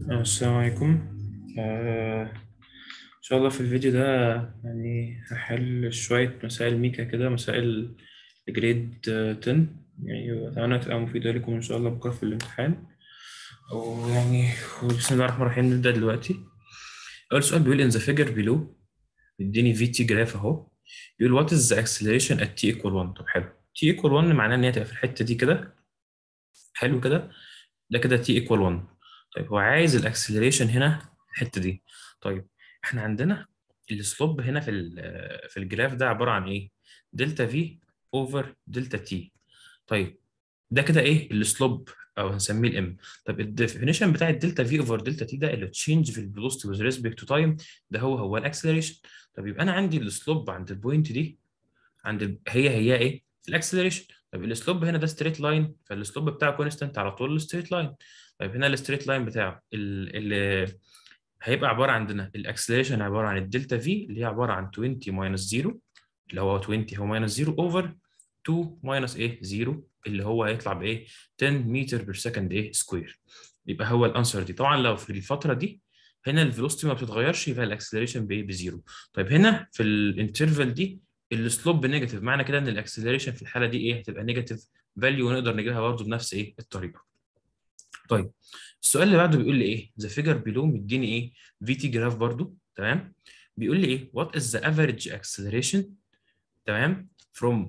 السلام عليكم آه، إن شاء الله في الفيديو ده يعني هحل شوية مسائل ميكا كده مسائل جريد 10 يعني أتمنى تبقى مفيدة لكم إن شاء الله بكرة في الامتحان ويعني بسم الله الرحمن الرحيم نبدأ دلوقتي أول سؤال بيقول in the figure below مديني في تي جراف أهو بيقول what is the acceleration at t equal 1 طب حلو t equal 1 معناه إن هي تبقى في الحتة دي كده حلو كده ده كده t equal 1 طيب هو عايز الاكسلريشن هنا الحته دي طيب احنا عندنا السلوب هنا في ال- في الجراف ده عباره عن ايه دلتا في اوفر دلتا تي طيب ده كده ايه السلوب او هنسميه الام طب الديفينيشن بتاع الدلتا في اوفر دلتا تي ده اللي تشينج في الفيلوسيتي وذ ريسبكت تو تايم ده هو هو الاكسلريشن طب يبقى انا عندي السلوب عند البوينت دي عند ال... هي هي ايه الاكسلريشن طب السلوب هنا ده ستريت لاين فالسلوب بتاعه كونستانت على طول الستريت لاين طيب هنا الستريت لاين بتاعه اللي هيبقى عباره عندنا الاكسلريشن عباره عن الدلتا في اللي هي عباره عن 20 ماينس 0 اللي هو 20 هو ماينس 0 اوفر 2 ماينس ايه 0 اللي هو هيطلع بايه 10 متر بير سكند ايه سكوير يبقى هو الانسر دي طبعا لو في الفتره دي هنا الفيلوسيتي ما بتتغيرش يبقى الاكسلريشن بايه بزيرو طيب هنا في الانترفال دي السلوب نيجاتيف معنى كده ان الاكسلريشن في الحاله دي ايه هتبقى نيجاتيف فاليو ونقدر نجيبها برضه بنفس ايه الطريقه طيب السؤال اللي بعده بيقول لي ايه ذا فيجر بيلو مديني ايه في تي جراف برضه تمام بيقول لي ايه وات از ذا افريج اكسلريشن تمام from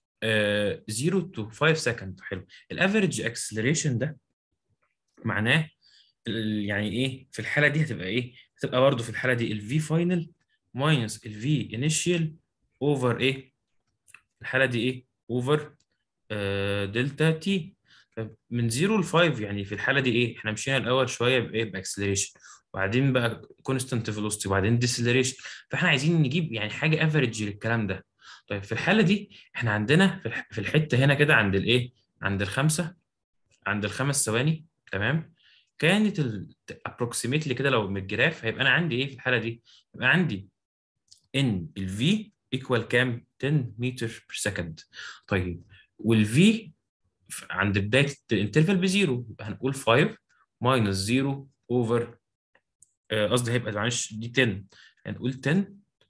0 تو 5 سكند حلو الافريج اكسلريشن ده معناه يعني ايه في الحاله دي هتبقى ايه هتبقى برضه في الحاله دي الفي فاينل ماينس الفي انيشيال اوفر ايه الحاله دي ايه اوفر دلتا تي من 0 ل 5 يعني في الحاله دي ايه احنا مشينا الاول شويه بايه باكسلريشن وبعدين بقى كونستانت فيلوسيتي وبعدين ديسلريشن فاحنا عايزين نجيب يعني حاجه افريج للكلام ده طيب في الحاله دي احنا عندنا في الح- في الحته هنا كده عند الايه عند الخمسه عند الخمس ثواني تمام كانت ابروكسيميتلي كده لو من الجراف هيبقى انا عندي ايه في الحاله دي يبقى عندي ان الفي ايكوال كام 10 متر بير سكند طيب والفي عند بدايه الانترفال بزيرو يبقى هنقول 5 ماينس 0 اوفر قصدي هيبقى معلش دي 10 هنقول 10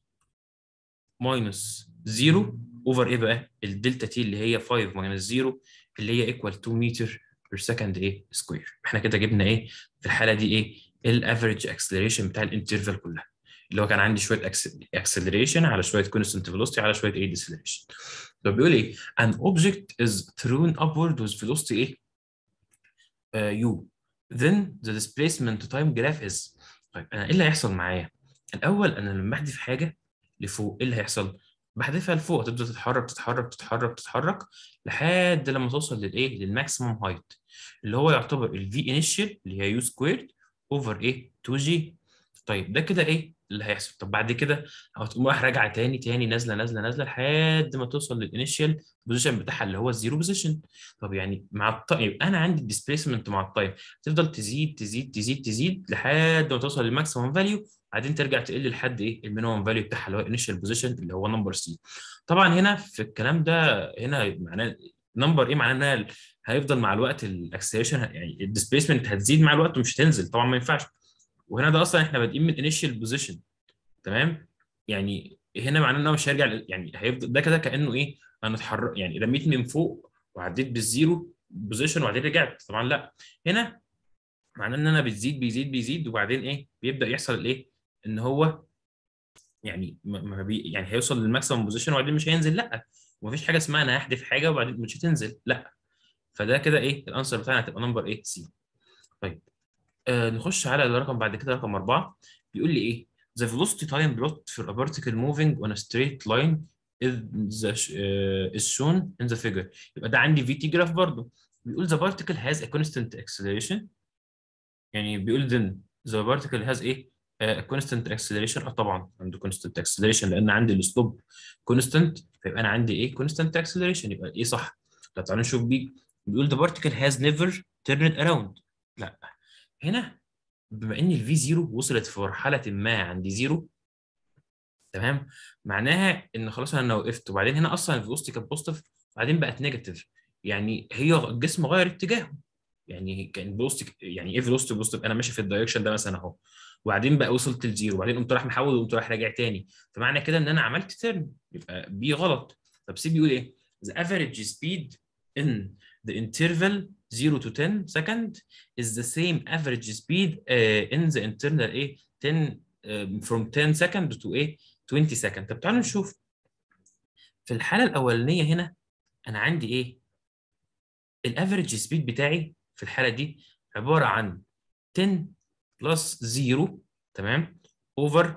ماينس 0 اوفر ايه بقى الدلتا تي اللي هي 5 ماينس 0 اللي هي ايكوال 2 متر بير سكند ايه سكوير احنا كده جبنا ايه في الحاله دي ايه الافريج اكسلريشن بتاع الانترفال كلها اللي هو كان عندي شويه اكسلريشن على شويه كونستنت فيلوسيتي على شويه ايه ديسلريشن طب بيقول ايه an object is thrown upward with velocity ايه uh, u then the displacement time graph is طيب انا ايه اللي هيحصل معايا الاول انا لما بحذف حاجه لفوق ايه اللي هيحصل بحذفها لفوق هتبدا تتحرك تتحرك تتحرك تتحرك لحد لما توصل للايه للماكسيمم هايت اللي هو يعتبر الفي انيشال اللي هي يو سكويرد اوفر ايه 2 جي طيب ده كده ايه اللي هيحصل طب بعد كده هتقوم رايح راجعه تاني تاني نازله نازله نازله لحد ما توصل للانيشال بوزيشن بتاعها اللي هو الزيرو بوزيشن طب يعني مع التايم انا عندي الديسبيسمنت مع التايم تفضل تزيد تزيد تزيد تزيد لحد ما توصل للماكسيمم فاليو بعدين ترجع تقل لحد ايه المينيمم فاليو بتاعها اللي هو الانيشال بوزيشن اللي هو نمبر سي طبعا هنا في الكلام ده هنا معناه نمبر ايه معناه ان هيفضل مع الوقت الاكسلريشن يعني الديسبيسمنت هتزيد مع الوقت ومش هتنزل طبعا ما ينفعش وهنا ده اصلا احنا بادئين من انيشال بوزيشن تمام يعني هنا معناه ان هو مش هيرجع يعني هيفضل ده كده كانه ايه انا اتحرك يعني رميت من فوق وعديت بالزيرو بوزيشن وبعدين رجعت طبعا لا هنا معناه ان انا بتزيد بيزيد بيزيد وبعدين ايه بيبدا يحصل الايه ان هو يعني ما بي يعني هيوصل للماكسيمم بوزيشن وبعدين مش هينزل لا ومفيش حاجه اسمها انا هحذف حاجه وبعدين مش هتنزل لا فده كده ايه الانسر بتاعنا هتبقى نمبر ايه سي طيب آه نخش على الرقم بعد كده رقم أربعة بيقول لي إيه the velocity time plot for a particle moving on a straight line is, the, uh, is shown in the figure يبقى ده عندي في تي جراف برضه بيقول the particle has a constant acceleration يعني بيقول then the particle has ايه a constant acceleration اه طبعا عنده constant acceleration لان عندي السلوب constant فيبقى انا عندي ايه constant acceleration يبقى ايه صح طب تعالوا نشوف بي بيقول the particle has never turned around لا هنا بما ان الفي 0 وصلت في مرحله ما عند زيرو تمام معناها ان خلاص انا وقفت وبعدين هنا اصلا الفيلوسيتي كانت بوزيتيف بعدين بقت نيجاتيف يعني هي الجسم غير اتجاهه يعني كان فيلوستي يعني ايه فيلوستي فيلوستي انا ماشي في الدايركشن ده مثلا اهو وبعدين بقى وصلت لزيرو وبعدين قمت رايح محول وقمت رايح راجع تاني فمعنى كده ان انا عملت ترن يبقى بي غلط طب سي بيقول ايه the average speed in the interval 0 to 10 second is the same average speed uh, in the internal ايه 10 uh, from 10 second to ايه 20 second طب تعالوا نشوف في الحالة الأولانية هنا أنا عندي إيه؟ الافريج سبيد بتاعي في الحالة دي عبارة عن 10 بلس 0 تمام اوفر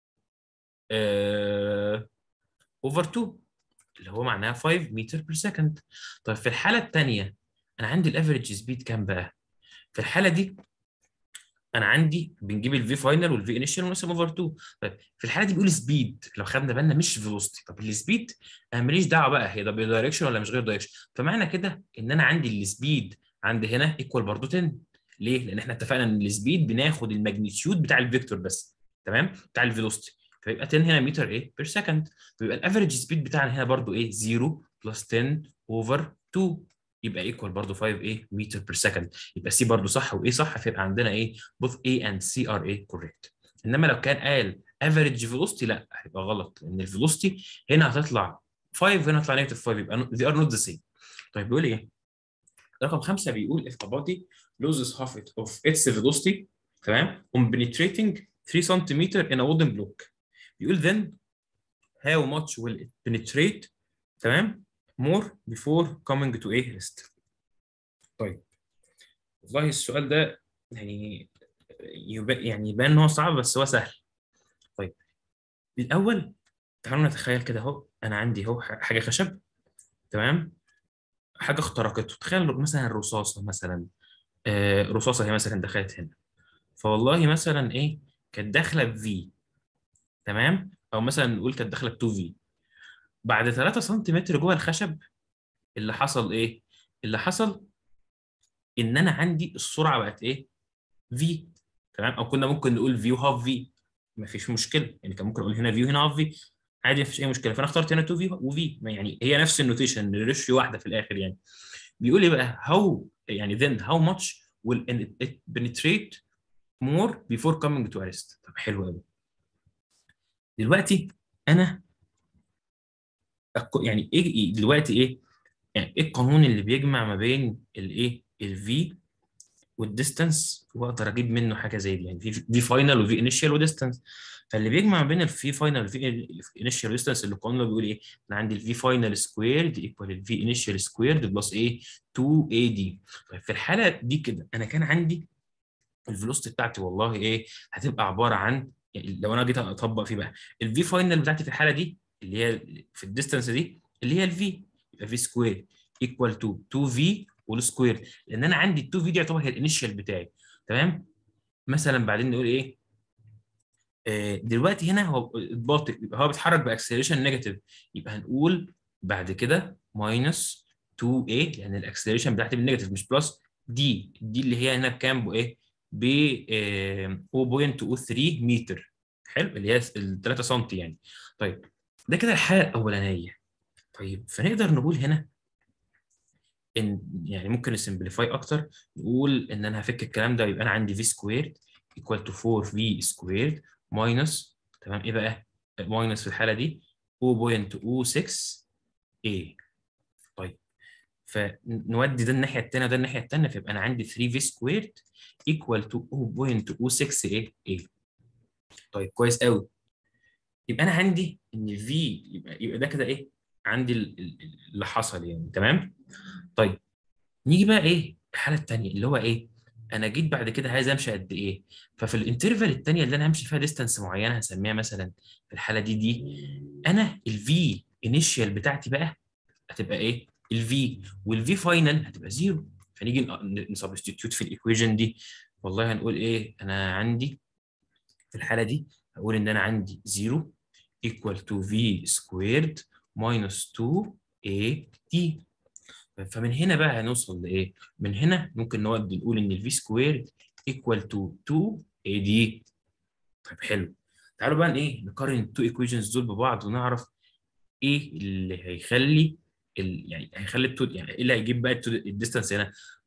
اوفر 2 اللي هو معناها 5 متر بير سكند طيب في الحالة الثانية أنا عندي الافريج سبيد كام بقى؟ في الحالة دي انا عندي بنجيب الفي فاينل والفي انيشال ونقسم اوفر 2 طيب في الحاله دي بيقول سبيد لو خدنا بالنا مش فيلوستي طب السبيد انا ماليش دعوه بقى هي ده بدايركشن ولا مش غير دايركشن فمعنى كده ان انا عندي السبيد عند هنا ايكوال برضه 10 ليه؟ لان احنا اتفقنا ان السبيد بناخد الماجنتيود بتاع الفيكتور بس تمام؟ بتاع الفيلوستي فيبقى 10 هنا متر ايه؟ بير سكند فيبقى الافريج سبيد بتاعنا هنا برضه ايه؟ 0 بلس 10 اوفر 2 يبقى ايكوال برضه 5 ايه متر بير سكند يبقى سي برضه صح وايه صح فيبقى عندنا ايه both A and C are ايه correct انما لو كان قال average velocity لا هيبقى غلط لان الفيلوستي هنا هتطلع 5 وهنا هتطلع نيجاتيف 5 يبقى they are not the same طيب بيقول ايه رقم خمسة بيقول if a body loses half of its velocity تمام on penetrating 3 cm in a wooden block بيقول then how much will it penetrate تمام more before coming to a rest طيب والله السؤال ده يعني يب... يعني يبان ان هو صعب بس هو سهل طيب الاول تعالوا نتخيل كده اهو انا عندي اهو حاجه خشب تمام حاجه اخترقته تخيل مثلا الرصاصه مثلا آه رصاصه هي مثلا دخلت هنا فوالله مثلا ايه كانت داخله بفي تمام او مثلا نقول كانت داخله ب 2 في بعد 3 سم جوه الخشب اللي حصل ايه اللي حصل ان انا عندي السرعه بقت ايه في تمام او كنا ممكن نقول في وهاف في مفيش مشكله يعني كان ممكن اقول هنا في وهنا هاف في عادي مفيش اي مشكله فانا اخترت هنا 2 في وفي يعني هي نفس النوتيشن الريشيو واحده في الاخر يعني بيقول ايه بقى how يعني then how much will it penetrate more before coming to rest طب حلو قوي دلوقتي انا يعني ايه دلوقتي ايه يعني ايه القانون اللي بيجمع ما بين الايه الفي والديستانس واقدر اجيب منه حاجه زي دي يعني في في فاينل وفي انيشال وديستانس فاللي بيجمع ما بين الفي فاينل والفي انيشال وديستانس اللي القانون بيقول ايه انا عندي الفي فاينل سكويرد ايكوال الفي انيشال سكويرد بلس ايه 2 اي دي طيب في الحاله دي كده انا كان عندي الفيلوسيتي بتاعتي والله ايه هتبقى عباره عن يعني لو انا جيت اطبق فيه بقى الفي فاينل بتاعتي في الحاله دي اللي هي في الديستانس دي اللي هي الفي يبقى في سكوير ايكوال تو 2 في والسكوير لان انا عندي ال 2 في دي يعتبر هي الانيشال بتاعي تمام مثلا بعدين نقول ايه آه دلوقتي هنا هو الباطئ يبقى هو بيتحرك باكسلريشن نيجاتيف يبقى هنقول بعد كده ماينس 2 a لان الاكسلريشن بتاعتي بالنيجاتيف مش بلس دي دي اللي هي هنا بكام بايه ب 0.03 متر حلو اللي هي ال 3 سم يعني طيب ده كده الحاله الاولانيه طيب فنقدر نقول هنا ان يعني ممكن نسمبليفاي اكتر نقول ان انا هفك الكلام ده يبقى انا عندي في سكويرد ايكوال تو 4 في سكويرد ماينس تمام ايه بقى؟ ماينس في الحاله دي 0.06 a طيب فنودي ده الناحيه الثانيه وده الناحيه الثانيه فيبقى انا عندي 3 في سكويرد ايكوال تو 0.06 a a طيب كويس قوي يبقى انا عندي ان في يبقى, يبقى ده كده ايه؟ عندي اللي حصل يعني تمام؟ طيب نيجي بقى ايه الحاله الثانيه اللي هو ايه انا جيت بعد كده عايز امشي قد ايه ففي الانترفال الثانيه اللي انا همشي فيها ديستانس معينه هسميها مثلا في الحاله دي دي انا الفي انيشال بتاعتي بقى هتبقى ايه الفي والفي فاينل هتبقى زيرو فنيجي نسبستيتيوت في الايكويشن دي والله هنقول ايه انا عندي في الحاله دي هقول ان انا عندي 0 equal to v squared minus 2 a t فمن هنا بقى هنوصل لايه؟ من هنا ممكن نودي نقول ان الفي سكويرد ايكوال تو 2 اي دي طيب حلو تعالوا بقى ايه نقارن التو ايكويشنز دول ببعض ونعرف ايه اللي هيخلي ال... يعني هيخلي التو يعني ايه اللي هيجيب بقى الديستانس هنا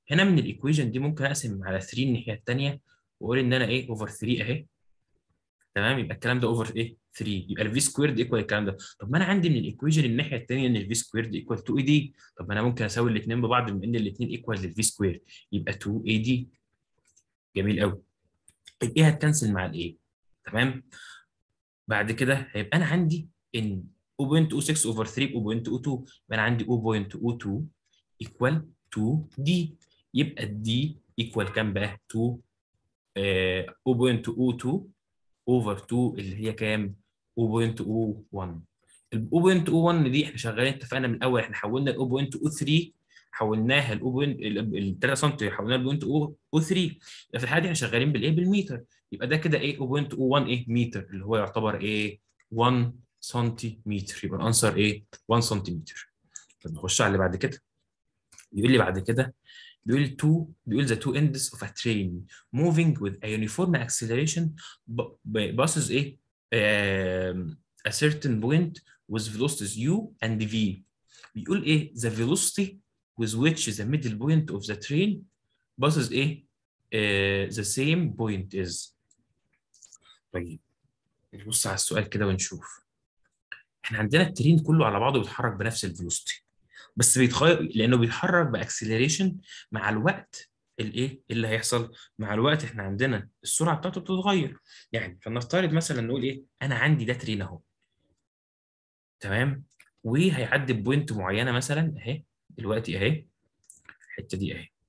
هنا من الايكويشن دي ممكن اقسم على 3 الناحيه الثانيه واقول ان انا ايه اوفر 3 اهي تمام يبقى الكلام ده اوفر ايه 3 يبقى الفي سكويرد ايكوال الكلام ده طب ما انا عندي من الايكويشن الناحيه الثانيه ان الفي سكويرد ايكوال 2 اي دي طب ما انا ممكن اساوي الاثنين ببعض بما ان الاثنين ايكوال للفي سكويرد يبقى 2 اي دي جميل قوي طيب ايه هتكنسل مع الايه تمام بعد كده هيبقى انا عندي ان 0.26 اوفر 3 0.02 يبقى انا عندي 0.02 ايكوال 2 دي يبقى الدي ايكوال كام بقى 2 آه 0.02 اوفر 2 اللي هي كام 0.01 ال 0.01 دي احنا شغالين اتفقنا من الاول احنا حولنا ال 0.03 حولناها ال 3 سم حولناها ل 0.03 يبقى في الحاله دي احنا شغالين بالايه بالمتر يبقى ده كده ايه 0.01 ايه متر اللي هو يعتبر ايه 1 سنتيمتر يبقى الانسر ايه 1 سنتيمتر طب نخش على اللي بعد كده بيقول لي بعد كده بيقول two بيقول the two ends of a train moving with a uniform acceleration passes ايه um, a certain point with velocities u and v بيقول ايه the velocity with which the middle point of the train passes ايه uh, the same point is طيب نبص على السؤال كده ونشوف احنا عندنا الترين كله على بعضه بيتحرك بنفس الفيلوسيتي بس بيتغير لانه بيتحرك باكسلريشن مع الوقت الايه اللي هيحصل مع الوقت احنا عندنا السرعه بتاعته بتتغير يعني فلنفترض مثلا نقول ايه انا عندي ده ترين اهو تمام وهيعدي بوينت معينه مثلا اهي دلوقتي اهي الحته دي اهي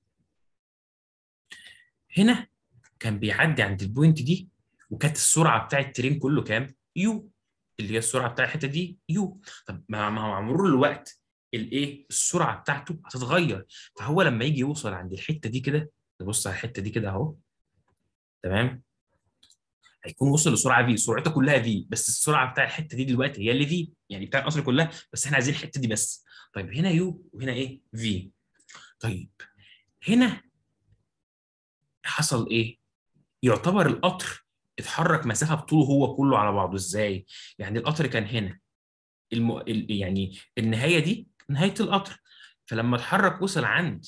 هنا كان بيعدي عند البوينت دي وكانت السرعه بتاع الترين كله كام يو اللي هي السرعه بتاع الحته دي يو طب مع مع مرور الوقت الايه السرعه بتاعته هتتغير فهو لما يجي يوصل عند الحته دي كده نبص على الحته دي كده اهو تمام هيكون وصل لسرعه في سرعته كلها في بس السرعه بتاع الحته دي دلوقتي هي اللي في يعني بتاع القصر كلها بس احنا عايزين الحته دي بس طيب هنا يو وهنا ايه في طيب هنا حصل ايه يعتبر القطر اتحرك مسافه بطوله هو كله على بعضه ازاي يعني القطر كان هنا الم... ال... يعني النهايه دي نهايه القطر فلما اتحرك وصل عند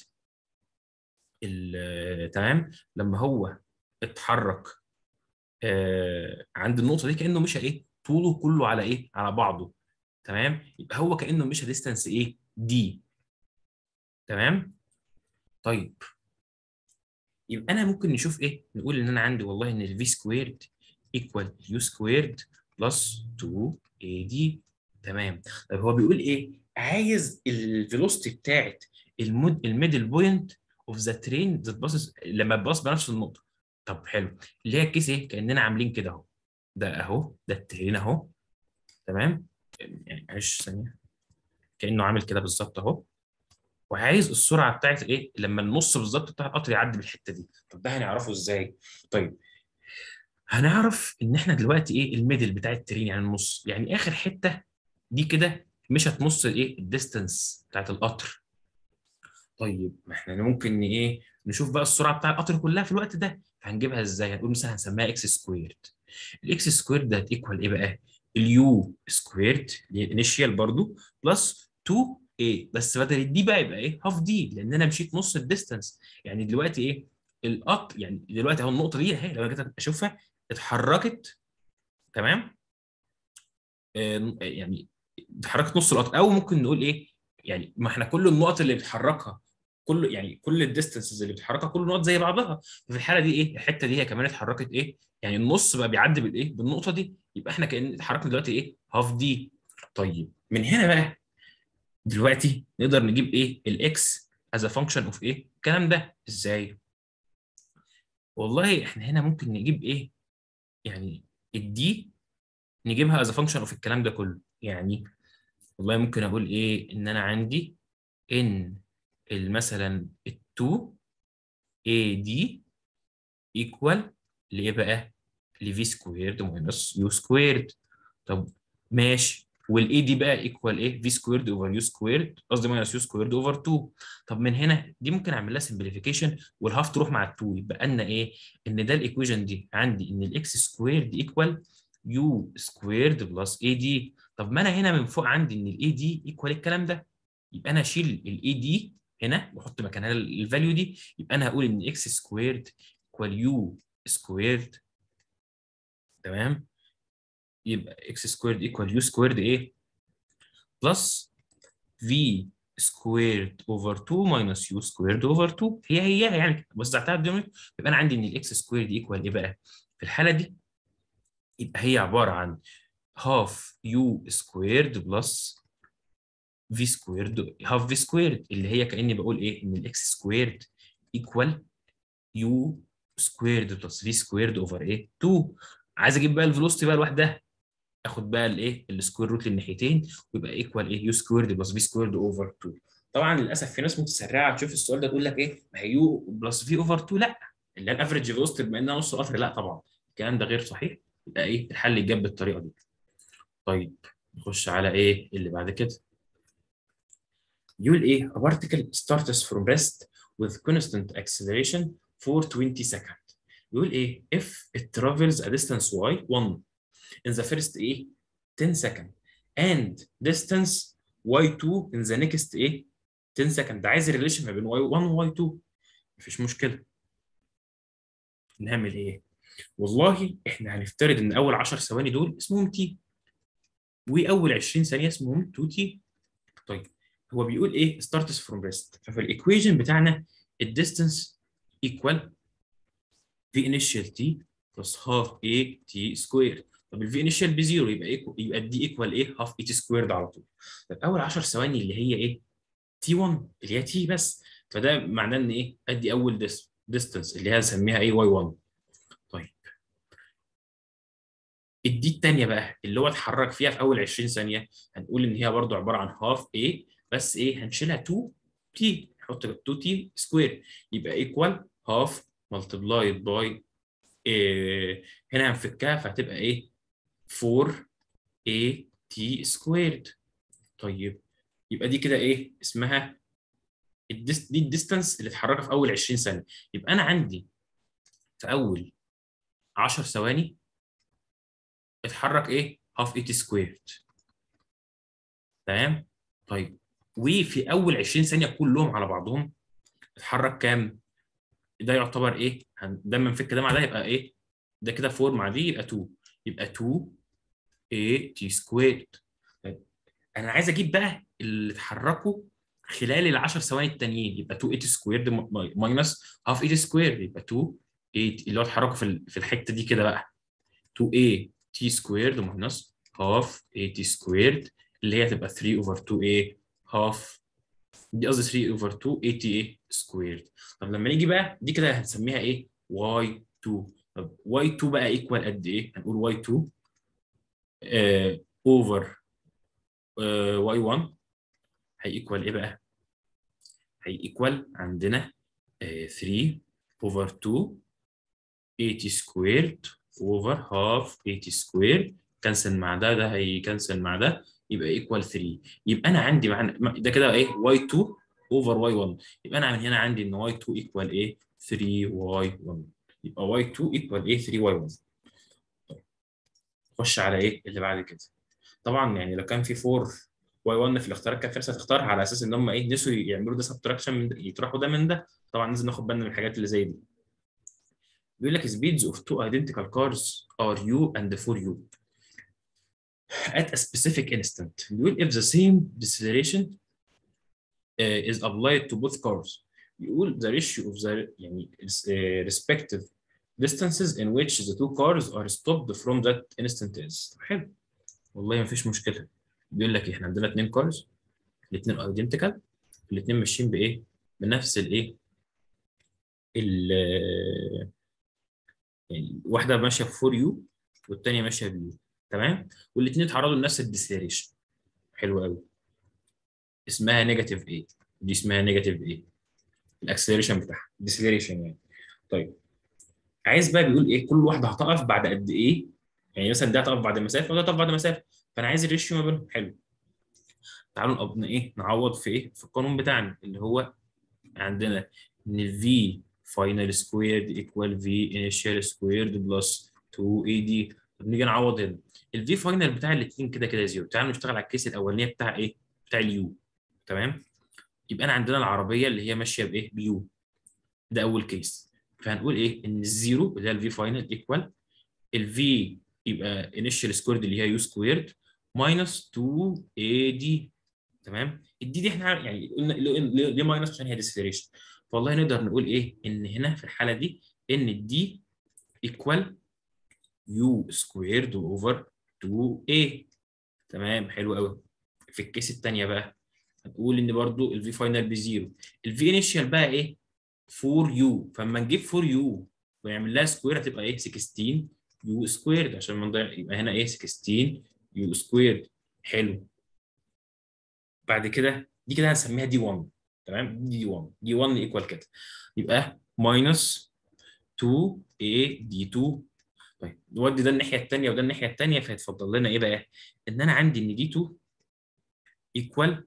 ال... تمام لما هو اتحرك آه عند النقطه دي كانه مشى ايه طوله كله على ايه على بعضه تمام يبقى هو كانه مشى ديستانس ايه دي تمام طيب يبقى انا ممكن نشوف ايه نقول ان انا عندي والله ان الفي سكويرد ايكوال يو سكويرد بلس 2 اي دي تمام طيب هو بيقول ايه عايز الفيلوسيتي بتاعت المود الميدل بوينت اوف ذا ترين ذات باصص لما تباص بنفس النقطه طب حلو اللي هي الكيس ايه كاننا عاملين كده اهو ده اهو ده الترين اهو تمام يعني معلش ثانيه كانه عامل كده بالظبط اهو وعايز السرعه بتاعت ايه لما النص بالظبط بتاع القطر يعدي بالحته دي طب ده هنعرفه ازاي طيب هنعرف ان احنا دلوقتي ايه الميدل بتاع الترين يعني النص يعني اخر حته دي كده مش هتنص الايه الديستانس بتاعت القطر طيب ما احنا ممكن ايه نشوف بقى السرعه بتاع القطر كلها في الوقت ده فهنجيبها ازاي هنقول مثلا هنسميها اكس سكويرد الاكس سكويرد ده هتيكوال ايه بقى اليو سكويرد اللي هي الانيشيال برضو بلس 2 ايه بس بدل الدي بقى يبقى ايه هاف دي لان انا مشيت نص الديستانس يعني دلوقتي ايه القط يعني دلوقتي اهو النقطه دي اهي لو انا جيت اشوفها اتحركت تمام آه يعني اتحركت نص القطر او ممكن نقول ايه يعني ما احنا كل النقط اللي بتحركها كل يعني كل الديستانسز اللي بتحركها كل النقط زي بعضها ففي الحاله دي ايه الحته دي هي كمان اتحركت ايه يعني النص بقى بيعدي بالايه بالنقطه دي يبقى احنا كان اتحركنا دلوقتي ايه هاف دي طيب من هنا بقى دلوقتي نقدر نجيب ايه الاكس از فانكشن اوف ايه الكلام ده ازاي والله احنا هنا ممكن نجيب ايه يعني الدي نجيبها از فانكشن اوف الكلام ده كله يعني والله ممكن اقول ايه ان انا عندي ان مثلا ال2 اي دي ايكوال لايه بقى لفي سكويرد ماينس يو سكويرد طب ماشي والاي دي بقى ايكوال ايه في سكويرد اوفر يو سكويرد قصدي ماينس يو سكويرد اوفر 2 طب من هنا دي ممكن اعمل لها سمبليفيكيشن والهاف تروح مع ال2 يبقى لنا ايه ان ده الايكويشن دي عندي ان الاكس سكويرد ايكوال يو سكويرد بلس اي دي طب ما انا هنا من فوق عندي ان الاي دي ايكوال الكلام ده يبقى انا اشيل الاي دي هنا واحط مكانها الفاليو دي يبقى انا هقول ان اكس سكويرد ايكوال يو سكويرد تمام يبقى اكس سكويرد ايكوال يو سكويرد ايه بلس في سكويرد اوفر 2 ماينس يو سكويرد اوفر 2 هي هي يعني وزعتها بدون يبقى انا عندي ان الاكس سكويرد ايكوال ايه بقى في الحاله دي يبقى هي عباره عن هاف يو سكويرد بلس في سكويرد هاف في سكويرد اللي هي كاني بقول ايه ان الاكس سكويرد ايكوال يو سكويرد بلس في سكويرد اوفر ايه 2 عايز اجيب بقى الفيلوسيتي بقى لوحدها اخد بقى الايه السكوير روت للناحيتين ويبقى ايكوال ايه يو سكويرد بلس في سكويرد اوفر 2 طبعا للاسف في ناس متسرعه تشوف السؤال ده تقول لك ايه ما هي يو بلس في اوفر 2 لا اللي هي الافريج فيلوسيتي بما انها نص قطر لا طبعا الكلام ده غير صحيح يبقى ايه الحل يتجاب بالطريقه دي طيب نخش على ايه اللي بعد كده يقول ايه a particle starts from rest with constant acceleration for 20 seconds يقول ايه if it travels a distance y 1 in the first ايه 10 second and distance y2 in the next ايه 10 second ده عايز الريليشن ما بين y1 و y2 مفيش مشكله نعمل ايه والله احنا هنفترض ان اول 10 ثواني دول اسمهم تي واول 20 ثانيه اسمهم 2 تي طيب هو بيقول ايه starts from rest ففي الايكويشن بتاعنا الديستنس ايكوال في initial t plus half a t squared طب الفي initial بزيرو يبقى ايه يبقى دي ايكوال ايه half a t squared على طول طب اول 10 ثواني اللي هي ايه t 1 اللي هي t بس فده معناه ان ايه ادي اول ديستنس اللي هي هنسميها ايه y 1 طيب الدي الثانيه بقى اللي هو اتحرك فيها في اول 20 ثانيه هنقول ان هي برضو عباره عن هاف a بس ايه هنشيلها 2 t نحط 2 t سكوير يبقى ايكوال هاف ملتبلايد باي إيه هنا هنفكها فهتبقى ايه 4 a t سكويرد طيب يبقى دي كده ايه اسمها الديس دي الديستانس اللي اتحركها في اول 20 ثانيه يبقى انا عندي في اول 10 ثواني اتحرك ايه هاف اي تي سكويرد تمام طيب وفي اول 20 ثانيه كلهم على بعضهم اتحرك كام ده يعتبر ايه ده لما نفك ده مع ده يبقى ايه ده كده 4 مع دي يبقى 2 يبقى 2 a t سكويرد طيب انا عايز اجيب بقى اللي اتحركوا خلال ال 10 ثواني التانيين يبقى 2 a t سكويرد ماينس هاف a t سكويرد يبقى 2 a اللي هو اتحركوا في في الحته دي كده بقى 2 a t سكويرد ماينس هاف a t سكويرد اللي هي تبقى 3 اوفر 2 a هاف دي قصدي 3 اوفر 2 a t a سكويرد طب لما نيجي بقى دي كده هنسميها ايه y2 طب y2 بقى ايكوال قد ايه هنقول y2 اوفر y1 هيكوال ايه بقى هيكوال عندنا uh, 3 اوفر 2 80 سكويرد اوفر هاف 80 سكويرد كنسل مع ده ده هيكنسل مع ده يبقى ايكوال 3 يبقى انا عندي معنى ده كده ايه y2 اوفر y1 يبقى انا من هنا عندي ان y2 ايكوال ايه 3y1 يبقى y2 ايكوال ايه 3y1 طيب خش على ايه اللي بعد كده طبعا يعني لو كان في 4 y1 في الاختيارات كانت فرصه تختارها على اساس ان هم ايه نسوا يعملوا ده سبتراكشن من ده يطرحوا ده من ده طبعا لازم ناخد بالنا من الحاجات اللي زي دي بيقول لك speeds of two identical cars are u and for u at a specific instant بيقول if the same deceleration uh, is applied to both cars يقول the ratio of the يعني uh, respective distances in which the two cars are stopped from that instant is طب حلو والله ما فيش مشكله بيقول لك احنا عندنا اثنين كارز الاثنين ايدنتيكال الاثنين ماشيين بايه بنفس الايه ال يعني واحده ماشيه ب 4 يو والثانيه ماشيه بيو تمام والاثنين اتعرضوا لنفس الديسليريشن حلو قوي اسمها نيجاتيف ايه دي اسمها نيجاتيف ايه الاكسلريشن بتاعها ديسليريشن يعني طيب عايز بقى بيقول ايه كل واحده هتقف بعد قد ايه يعني مثلا ده هتقف بعد مسافه وده هتقف بعد مسافه فانا عايز الريشيو ما بينهم حلو تعالوا نقض ايه نعوض في ايه في القانون بتاعنا اللي هو عندنا ان في فاينل سكويرد ايكوال في انيشال سكويرد بلس 2 اي دي طب نيجي نعوض هنا الفي فاينل بتاع الاثنين كده كده زيرو تعالوا نشتغل على الكيس الاولانيه بتاع ايه بتاع اليو تمام يبقى انا عندنا العربيه اللي هي ماشيه بايه بيو ده اول كيس فهنقول ايه ان الزيرو اللي هي الفي فاينل ايكوال الفي يبقى انيشال سكويرد اللي هي يو سكويرد ماينس 2 اي دي تمام الدي دي احنا يعني قلنا ليه ماينس عشان هي ديسلريشن فوالله نقدر نقول ايه ان هنا في الحاله دي ان الدي ايكوال يو سكويرد اوفر 2 اي تمام حلو قوي في الكيس الثانيه بقى هنقول ان برضو الفي فاينل بزيرو الفي انيشال بقى ايه 4 يو فلما نجيب 4 يو ونعمل لها سكوير هتبقى ايه 16 يو سكويرد عشان ما نضيع يبقى هنا ايه 16 يو سكويرد حلو بعد كده دي كده هنسميها دي 1 تمام دي 1 دي 1 ايكوال كده يبقى ماينس 2 a دي 2 طيب نودي ده الناحيه الثانيه وده الناحيه الثانيه فيتفضل لنا ايه بقى؟ ان انا عندي ان دي 2 ايكوال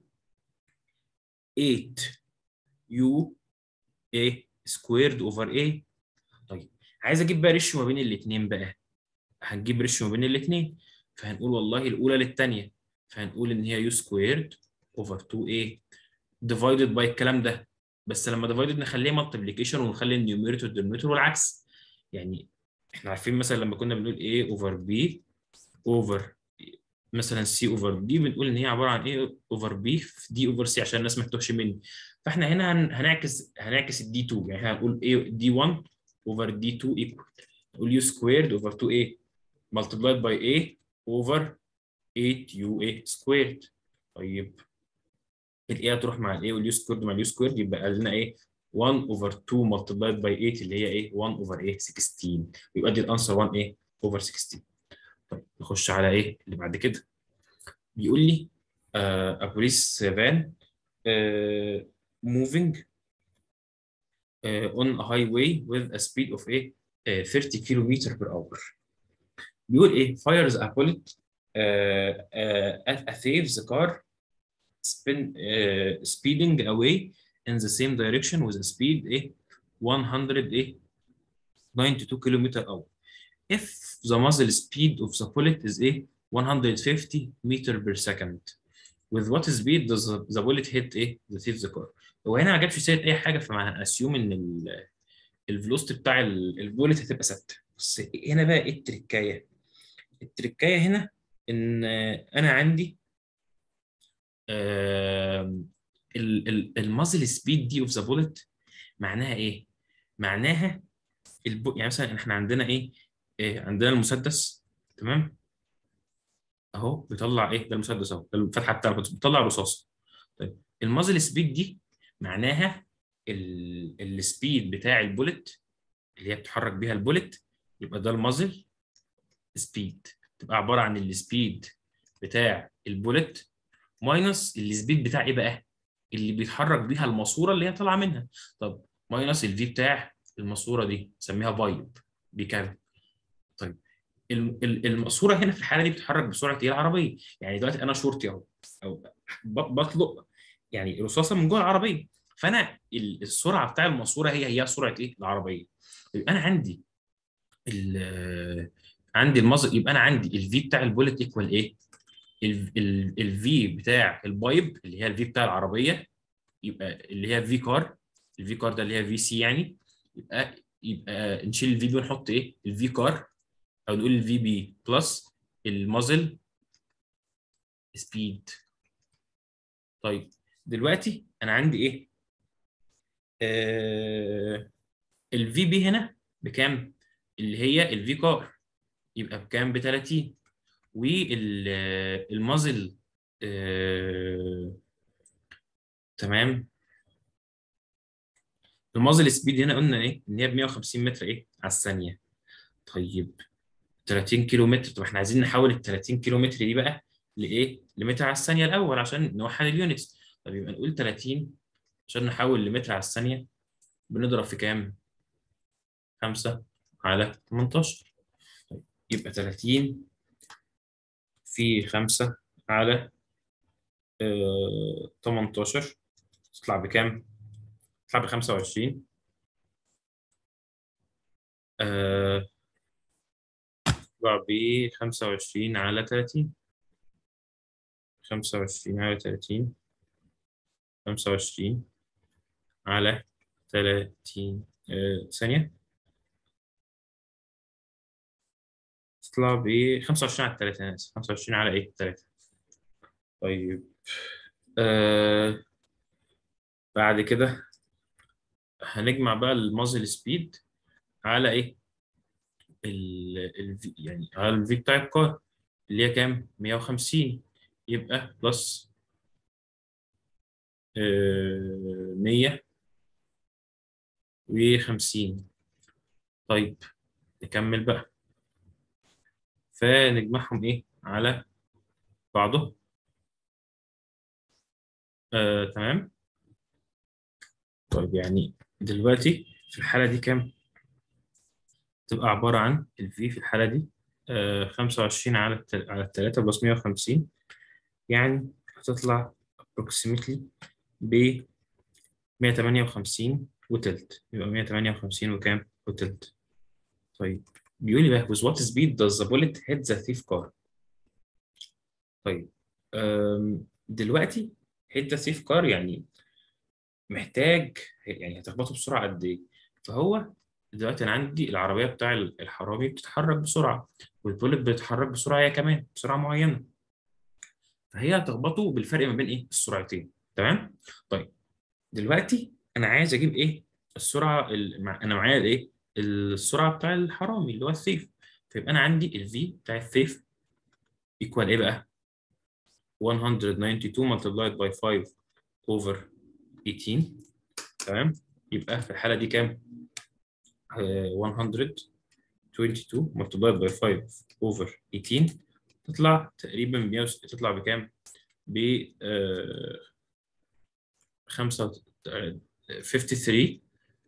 8 يو a سكويرد اوفر a طيب عايز اجيب بقى ريشيو ما بين الاثنين بقى هنجيب ريشيو ما بين الاثنين فهنقول والله الاولى للثانيه فهنقول ان هي يو سكويرد اوفر 2a ديفايدد باي الكلام ده بس لما ديفايدد نخليه مالتيبليكيشن ونخلي النيوميريتور والدينوميريتور والعكس يعني احنا عارفين مثلا لما كنا بنقول a اوفر b اوفر مثلا c اوفر d بنقول ان هي عباره عن a اوفر b في d اوفر c عشان الناس ما تتوهش مني فاحنا هنا هن... هنعكس هنعكس الدي 2 يعني احنا هنقول a دي 1 اوفر دي 2 ايكوال نقول u سكويرد اوفر 2a multiplied by a اوفر 8ua سكويرد طيب الايه هتروح مع الايه واليو سكويرد مع اليو سكويرد يبقى لنا ايه 1 اوفر 2 ملتبلايد باي 8 اللي هي ايه 1 اوفر ايه 16 ويبقى دي الانسر 1 ايه اوفر 16 طيب نخش على ايه اللي بعد كده بيقول لي uh, a police van uh, moving uh, on a highway with a speed of ايه uh, 30 كيلومتر per hour بيقول ايه fires a bullet uh, uh, at a thieves car spin, uh, speeding away in the same direction with a speed eh, 100 eh, 92 kilometer hour. If the muzzle speed of the bullet is eh, 150 meter per second, with what speed does the, the bullet hit eh, the thief's car? هو هنا ما جابش سيره اي حاجه فما هنأسيوم ان الفلوست بتاع البولت هتبقى ثابته بس هنا بقى ايه التركايه؟ التركايه هنا ان انا عندي المازل سبيد دي اوف ذا بولت معناها ايه؟ معناها البو... يعني مثلا احنا عندنا ايه؟ إيه عندنا المسدس تمام؟ اهو بيطلع ايه؟ ده المسدس اهو ده الفتحه بتاعته بتطلع رصاصه. طيب المازل سبيد دي معناها ال... السبيد بتاع البولت اللي هي بتحرك بيها البولت يبقى ده المازل سبيد تبقى عباره عن السبيد بتاع البولت ماينس السبيد بتاع ايه بقى؟ اللي بيتحرك بيها الماسوره اللي هي طالعه منها طب ماينس الفي بتاع الماسوره دي نسميها فايب بكام؟ طيب الماسوره هنا في الحاله دي بتتحرك بسرعه ايه العربيه؟ يعني دلوقتي انا شورتي اهو او بطلق يعني رصاصه من جوه العربيه فانا السرعه بتاع الماسوره هي هي سرعه ايه؟ العربيه يبقى انا عندي عندي المازل يبقى انا عندي الفي بتاع البولت ايكوال ايه؟ الفي بتاع البايب اللي هي الفي بتاع العربيه يبقى اللي هي في كار الفي كار ده اللي هي في سي يعني يبقى يبقى نشيل الفي بي ونحط ايه الفي كار او نقول الفي بي بلس المازل سبيد طيب دلوقتي انا عندي ايه آه الفي بي هنا بكام اللي هي الفي كار يبقى بكام ب 30 والمازل آه... تمام المازل سبيد هنا قلنا ايه ان هي ب 150 متر ايه على الثانيه طيب 30 كيلو متر طب احنا عايزين نحول ال 30 كيلو متر دي بقى لايه لمتر على الثانيه الاول عشان نوحد اليونتس طب يبقى نقول 30 عشان نحول لمتر على الثانيه بنضرب في كام 5 على 18 طيب يبقى 30 في 5 على آه 18 تطلع بكام؟ تطلع ب 25 آه تطلع ب 25 على 30 25 على 30 25 على 30 آه، ثانية تطلع ب 25 على 3 أنا آسف 25 على إيه؟ 3 طيب آه بعد كده هنجمع بقى المازل سبيد على إيه؟ ال ال يعني على الفي بتاع الكار اللي هي كام؟ 150 يبقى بلس آه 100 وخمسين طيب نكمل بقى فنجمعهم ايه على بعضه آه، تمام طيب يعني دلوقتي في الحالة دي كام تبقى عبارة عن ال V في الحالة دي آه، خمسة وعشرين على التل... على التلاتة بلس مية وخمسين يعني هتطلع approximately ب مية تمانية وخمسين وتلت يبقى مية تمانية وخمسين وكام وتلت طيب بيقول لي بقى with what speed does the bullet hit the thief car طيب أم، دلوقتي hit the thief car يعني محتاج يعني هتخبطه بسرعة قد إيه فهو دلوقتي أنا عندي العربية بتاع الحرامي بتتحرك بسرعة والبوليت بيتحرك بسرعة هي كمان بسرعة معينة فهي هتخبطه بالفرق ما بين إيه السرعتين تمام طيب دلوقتي أنا عايز أجيب إيه السرعة ال- مع- أنا معايا الإيه السرعة بتاع الحرامي اللي هو الثيف فيبقى أنا عندي ال V بتاع الثيف equal إيه بقى 192 multiplied by 5 over 18 تمام يبقى في الحالة دي كام؟ آه، 122 multiplied by 5 over 18 تطلع تقريبا 100 تطلع بكام؟ ب آه، 5 آه، 53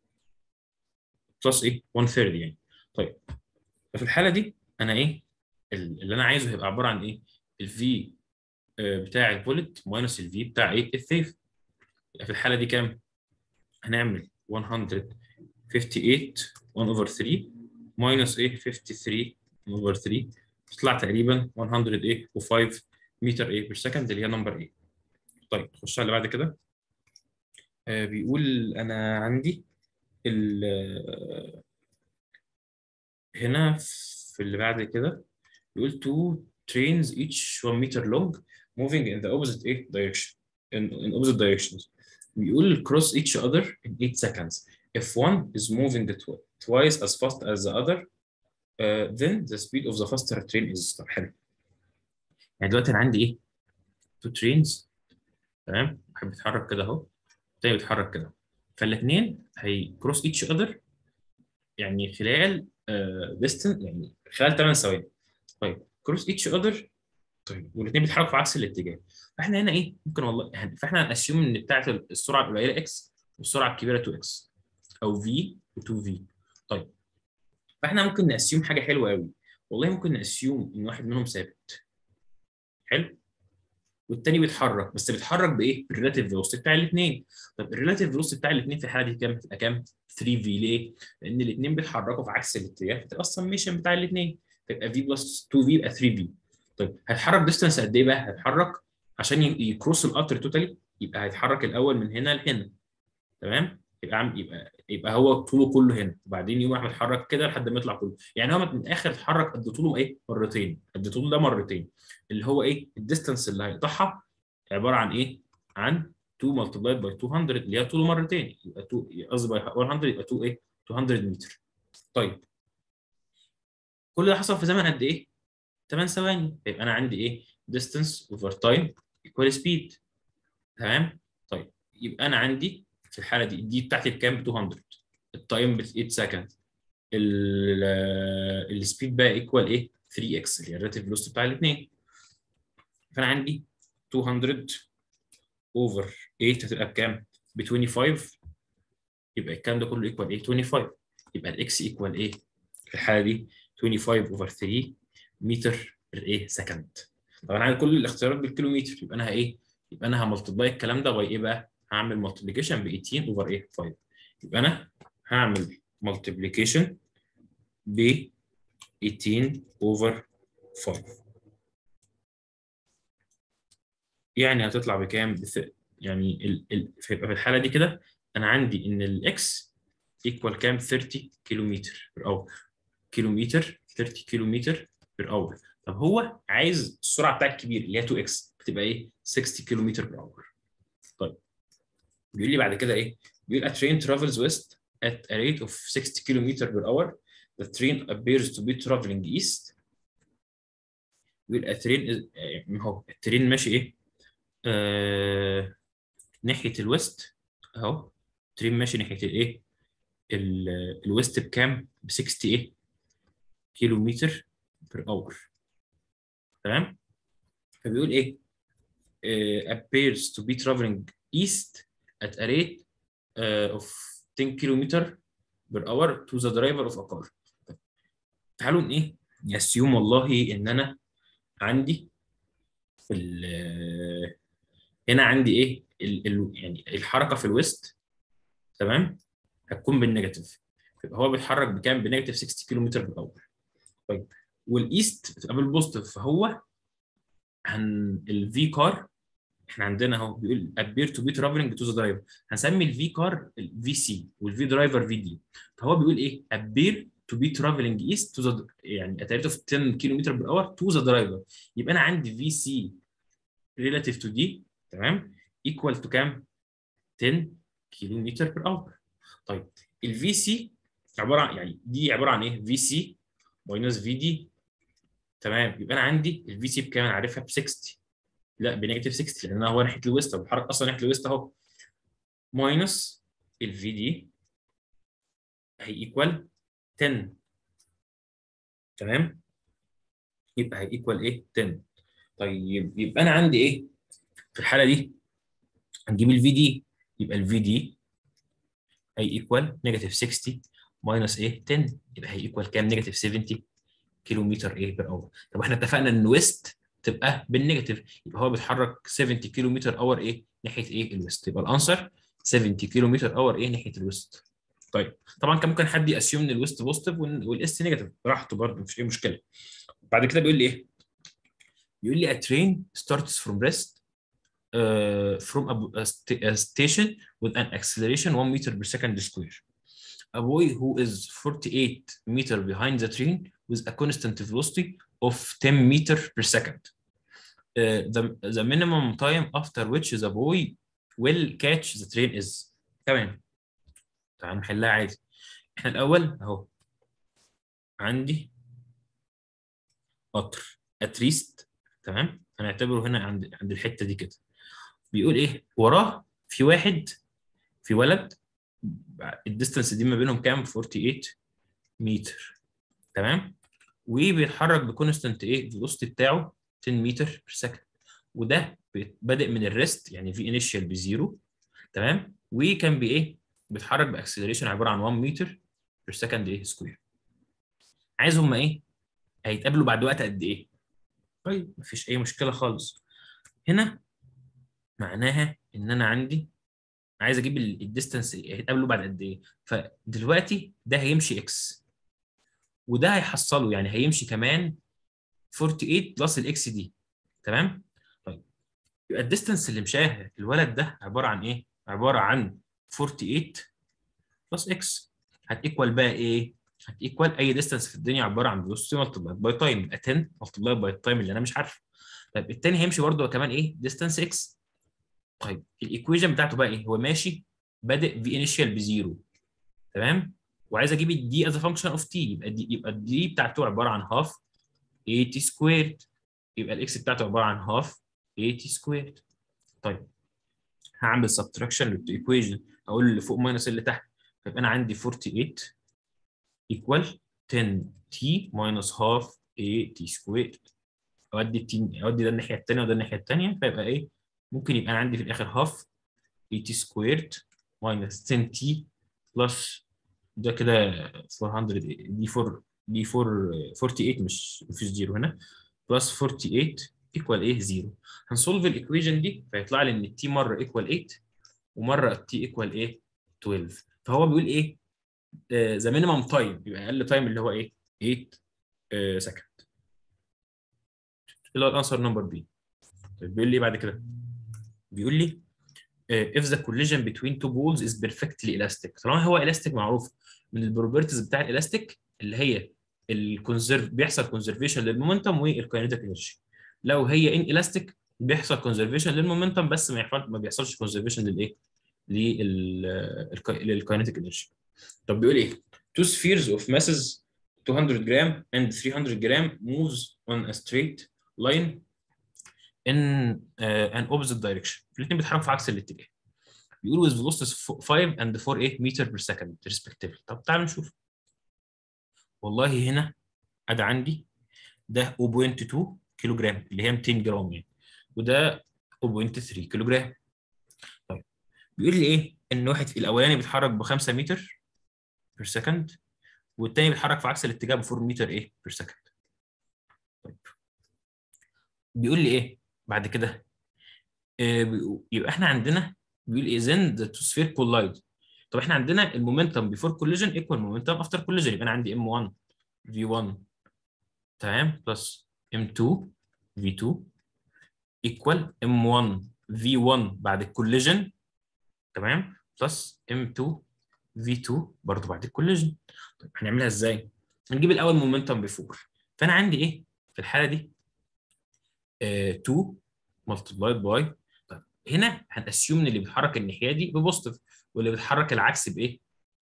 بلس ايه 130 يعني طيب ففي الحالة دي أنا إيه؟ ال- اللي أنا عايزه هيبقى عبارة عن إيه؟ الفي بتاع البوليت ماينس الفي بتاع ايه الثيف يبقى في الحالة دي كام؟ هنعمل 158 1 over 3 ماينس ايه 53 1 over 3 تطلع تقريبا 100 ايه و5 متر ايه بير سكند اللي هي نمبر ايه طيب نخش على اللي بعد كده آه بيقول انا عندي ال آه، هنا في اللي بعد كده بيقول two trains each 1 meter long moving in the opposite ايه direction in, in opposite directions بيقول cross each other in 8 seconds if one is moving tw- twice as fast as the other uh, then the speed of the faster train is طب حلو يعني دلوقتي انا عندي ايه two trains تمام واحد بيتحرك كده اهو التاني بيتحرك كده فالاثنين هي cross each other يعني خلال uh, distance يعني خلال 8 ثواني طيب cross each other طيب والاثنين بيتحركوا في عكس الاتجاه فاحنا هنا ايه ممكن والله يعني فاحنا هنأسيوم ان بتاعت السرعه القليله اكس والسرعه الكبيره 2 اكس او في و2 في طيب فاحنا ممكن نأسيوم حاجه حلوه قوي والله ممكن نأسيوم ان واحد منهم ثابت حلو والتاني بيتحرك بس بيتحرك بايه؟ بالريلاتيف فيلوسيتي بتاع الاثنين طب الريلاتيف فيلوسيتي بتاع الاثنين في الحاله دي كام؟ هتبقى كام؟ 3 في ليه؟ لان الاثنين بيتحركوا في عكس الاتجاه فتبقى السميشن بتاع الاثنين تبقى في بلس 2 في يبقى 3 في طيب هيتحرك ديستانس قد ايه بقى؟ هيتحرك عشان ي- يكروس القطر توتالي يبقى هيتحرك الاول من هنا لهنا تمام؟ يبقى عم يبقى يبقى هو طوله كله هنا وبعدين يقوم راح متحرك كده لحد ما يطلع كله يعني هو من الاخر اتحرك قد طوله ايه؟ مرتين قد طوله ده مرتين اللي هو ايه؟ الديستانس اللي هيقطعها عباره عن ايه؟ عن 2 multiplied by 200 اللي هي طوله مرتين يبقى 2 قصدي باي 100 يبقى 2 ايه؟ 200 متر. طيب كل ده حصل في زمن قد ايه؟ 8 ثواني يبقى انا عندي ايه؟ distance over time equal speed تمام؟ طيب يبقى انا عندي في الحاله دي دي بتاعتي بكام؟ ب 200 التايم ب 8 سكند السبيد بقى ايكوال ايه؟ 3 اكس اللي هي الريلاتيف فيلوسيتي بتاع الاثنين فانا عندي 200 اوفر 8 هتبقى بكام؟ ب 25 يبقى الكلام ده كله ايكوال ايه؟ 25 يبقى الاكس ايكوال ايه؟ في الحاله دي 25 اوفر 3 متر بير ايه؟ سكند طب انا عندي كل الاختيارات بالكيلومتر يبقى انا ايه؟ يبقى انا هملتبلاي الكلام ده باي ايه بقى؟ هعمل ملتبليكيشن ب 18 اوفر ايه؟ 5 يبقى انا هعمل ملتبليكيشن ب 18 اوفر 5 يعني هتطلع بكام؟ ب يعني ال ال فيبقى في الحاله دي كده انا عندي ان الاكس ايكوال كام 30 كيلومتر بير اور كيلومتر 30 كيلومتر بير اور طب هو عايز السرعه بتاعت الكبير اللي هي 2 اكس بتبقى ايه 60 كيلومتر بير اور طيب بيقول لي بعد كده ايه بيقول a train travels west at a rate of 60 km per hour the train appears to be traveling east بيقول a train is آه، ما هو الترين ماشي ايه آه ناحيه الويست اهو الترين ماشي ناحيه الايه ال- الويست بكام ب 60 ايه كيلو متر بير اور تمام فبيقول ايه uh, appears to be traveling east at a rate uh, of 10 kilometer per hour to the driver of a car. طيب، تعالوا ن- ايه نسيوم والله ان انا عندي في ال- هنا عندي ايه ال ال يعني الحركه في الويست تمام هتكون بالنيجاتيف يبقى هو بيتحرك بكام بنيجاتيف 60 كيلومتر بر اور طيب والايست بتبقى بالبوزيتيف فهو هن الفي كار احنا عندنا اهو بيقول appear to be traveling to the driver هنسمي الفي كار الفي سي والفي درايفر في دي فهو بيقول ايه appear to be traveling east to the يعني at a rate of 10 كيلومتر بر اور to the driver يبقى انا عندي في سي relative to دي تمام equal to كام 10 كيلومتر بر اور طيب الفي سي عباره عن يعني دي عباره عن ايه في سي ماينس في دي تمام يبقى انا عندي الفي سي بكام انا عارفها ب 60 لا بنيجاتيف 60 لان هو ناحيه الويست او بيتحرك اصلا ناحيه الويست اهو ماينس الفي دي هي ايكوال 10 تمام يبقى هي ايكوال ايه 10 طيب يبقى انا عندي ايه في الحاله دي هنجيب الفي دي يبقى الفي دي هي ايكوال نيجاتيف 60 ماينس ايه 10 يبقى هي ايكوال كام نيجاتيف 70 كيلو متر ايه بير اور طب احنا اتفقنا ان ويست تبقى بالنيجاتيف يبقى هو بيتحرك 70 كيلو متر اور ايه ناحيه ايه الويست يبقى الانسر 70 كيلو متر اور ايه ناحيه الويست طيب طبعا كان ممكن حد ياسيوم ان الويست بوزيتيف والاس نيجاتيف براحته برضه مفيش اي مشكله بعد كده بيقول لي ايه بيقول لي a train starts from rest uh, from a, a, st- a station with an acceleration 1 meter per second square a boy who is 48 meter behind the train with a constant velocity of 10 meter per second. Uh, the, the minimum time after which the boy will catch the train is تمام تعال نحلها عادي احنا الاول اهو عندي قطر اتريست تمام هنعتبره هنا عند عند الحته دي كده بيقول ايه وراه في واحد في ولد الديستانس دي ما بينهم كام 48 متر تمام وبيتحرك بكونستنت ايه الفيلوسيتي بتاعه 10 متر بير سكند وده بادئ من الريست يعني في انيشال بزيرو تمام وكان بايه بيتحرك باكسلريشن عباره عن 1 متر بير سكند ايه سكوير عايز هما ايه هيتقابلوا بعد وقت قد ايه طيب مفيش اي مشكله خالص هنا معناها ان انا عندي عايز اجيب الديستانس هيتقابلوا بعد قد ايه فدلوقتي ده هيمشي اكس وده هيحصله يعني هيمشي كمان 48 بلس الاكس دي تمام طيب يبقى الديستانس اللي مشاه الولد ده عباره عن ايه عباره عن 48 بلس اكس هتيكوال بقى ايه هتيكوال اي ديستانس في الدنيا عباره عن فيلوسيتي ملتبلايد باي تايم يبقى 10 ملتبلايد باي التايم اللي انا مش عارفه طيب التاني هيمشي برضه كمان ايه ديستانس اكس طيب الايكويشن بتاعته بقى ايه هو ماشي بادئ في انيشال بزيرو تمام وعايز اجيب الدي از فانكشن اوف تي يبقى الدي يبقى الدي بتاعته عباره عن هاف 80 سكويرد يبقى الاكس بتاعته عباره عن هاف 80 سكويرد طيب هعمل سبتراكشن للايكويشن اقول اللي فوق ماينس اللي تحت فيبقى انا عندي 48 ايكوال 10 تي ماينس هاف 80 سكويرد اودي التي اودي ده الناحيه الثانيه وده الناحيه الثانيه فيبقى ايه ممكن يبقى انا عندي في الاخر هاف 80 سكويرد ماينس 10 تي بلس ده كده 400 دي 4 دي 4 48 مش مفيش زيرو هنا بلس 48 ايكوال ايه زيرو هنسولف الايكويشن دي فيطلع لي ان التي مره ايكوال 8 ومره التي ايكوال ايه 12 فهو بيقول ايه ذا مينيمم تايم يبقى اقل تايم اللي هو ايه 8 سكند اللي هو الانسر نمبر بي طيب بيقول لي بعد كده بيقول لي if the collision between two balls is perfectly elastic طالما هو elastic معروف من البروبرتيز بتاع الالاستيك اللي هي الكونسيرف بيحصل كونزرفيشن للمومنتم والكاينيتيك انرجي لو هي ان الاستيك بيحصل كونزرفيشن للمومنتم بس ما يحصل ما بيحصلش كونزرفيشن للايه للكاينيتيك انرجي طب بيقول ايه two spheres of masses 200 gram and 300 gram moves on a straight line in uh, an opposite direction الاثنين بيتحركوا في عكس الاتجاه بيقول with velocities 5 and 4 8 meter per second respectively طب تعالوا نشوف والله هنا ادي عندي ده 0.2 كيلو جرام اللي هي 200 جرام يعني وده 0.3 كيلو جرام طيب بيقول لي ايه ان واحد الاولاني بيتحرك ب 5 متر بير سكند والتاني بيتحرك في عكس الاتجاه ب 4 متر ايه بير سكند طيب بيقول لي ايه بعد كده آه يبقى احنا عندنا بيقول ايه then the two sphere collide طب احنا عندنا المومنتم بيفور كوليجن ايكوال مومنتم افتر كوليجن يبقى انا عندي m1 v1 تمام بلس m2 v2 ايكوال m1 v1 بعد الكوليجن تمام بلس m2 v2 برضه بعد الكوليجن طيب هنعملها ازاي؟ هنجيب الاول مومنتم بيفور فانا عندي ايه في الحاله دي؟ آه 2 ملتبلايد باي طيب هنا هنأسيوم ان اللي بيتحرك الناحيه دي ببوزيتيف واللي بيتحرك العكس بايه؟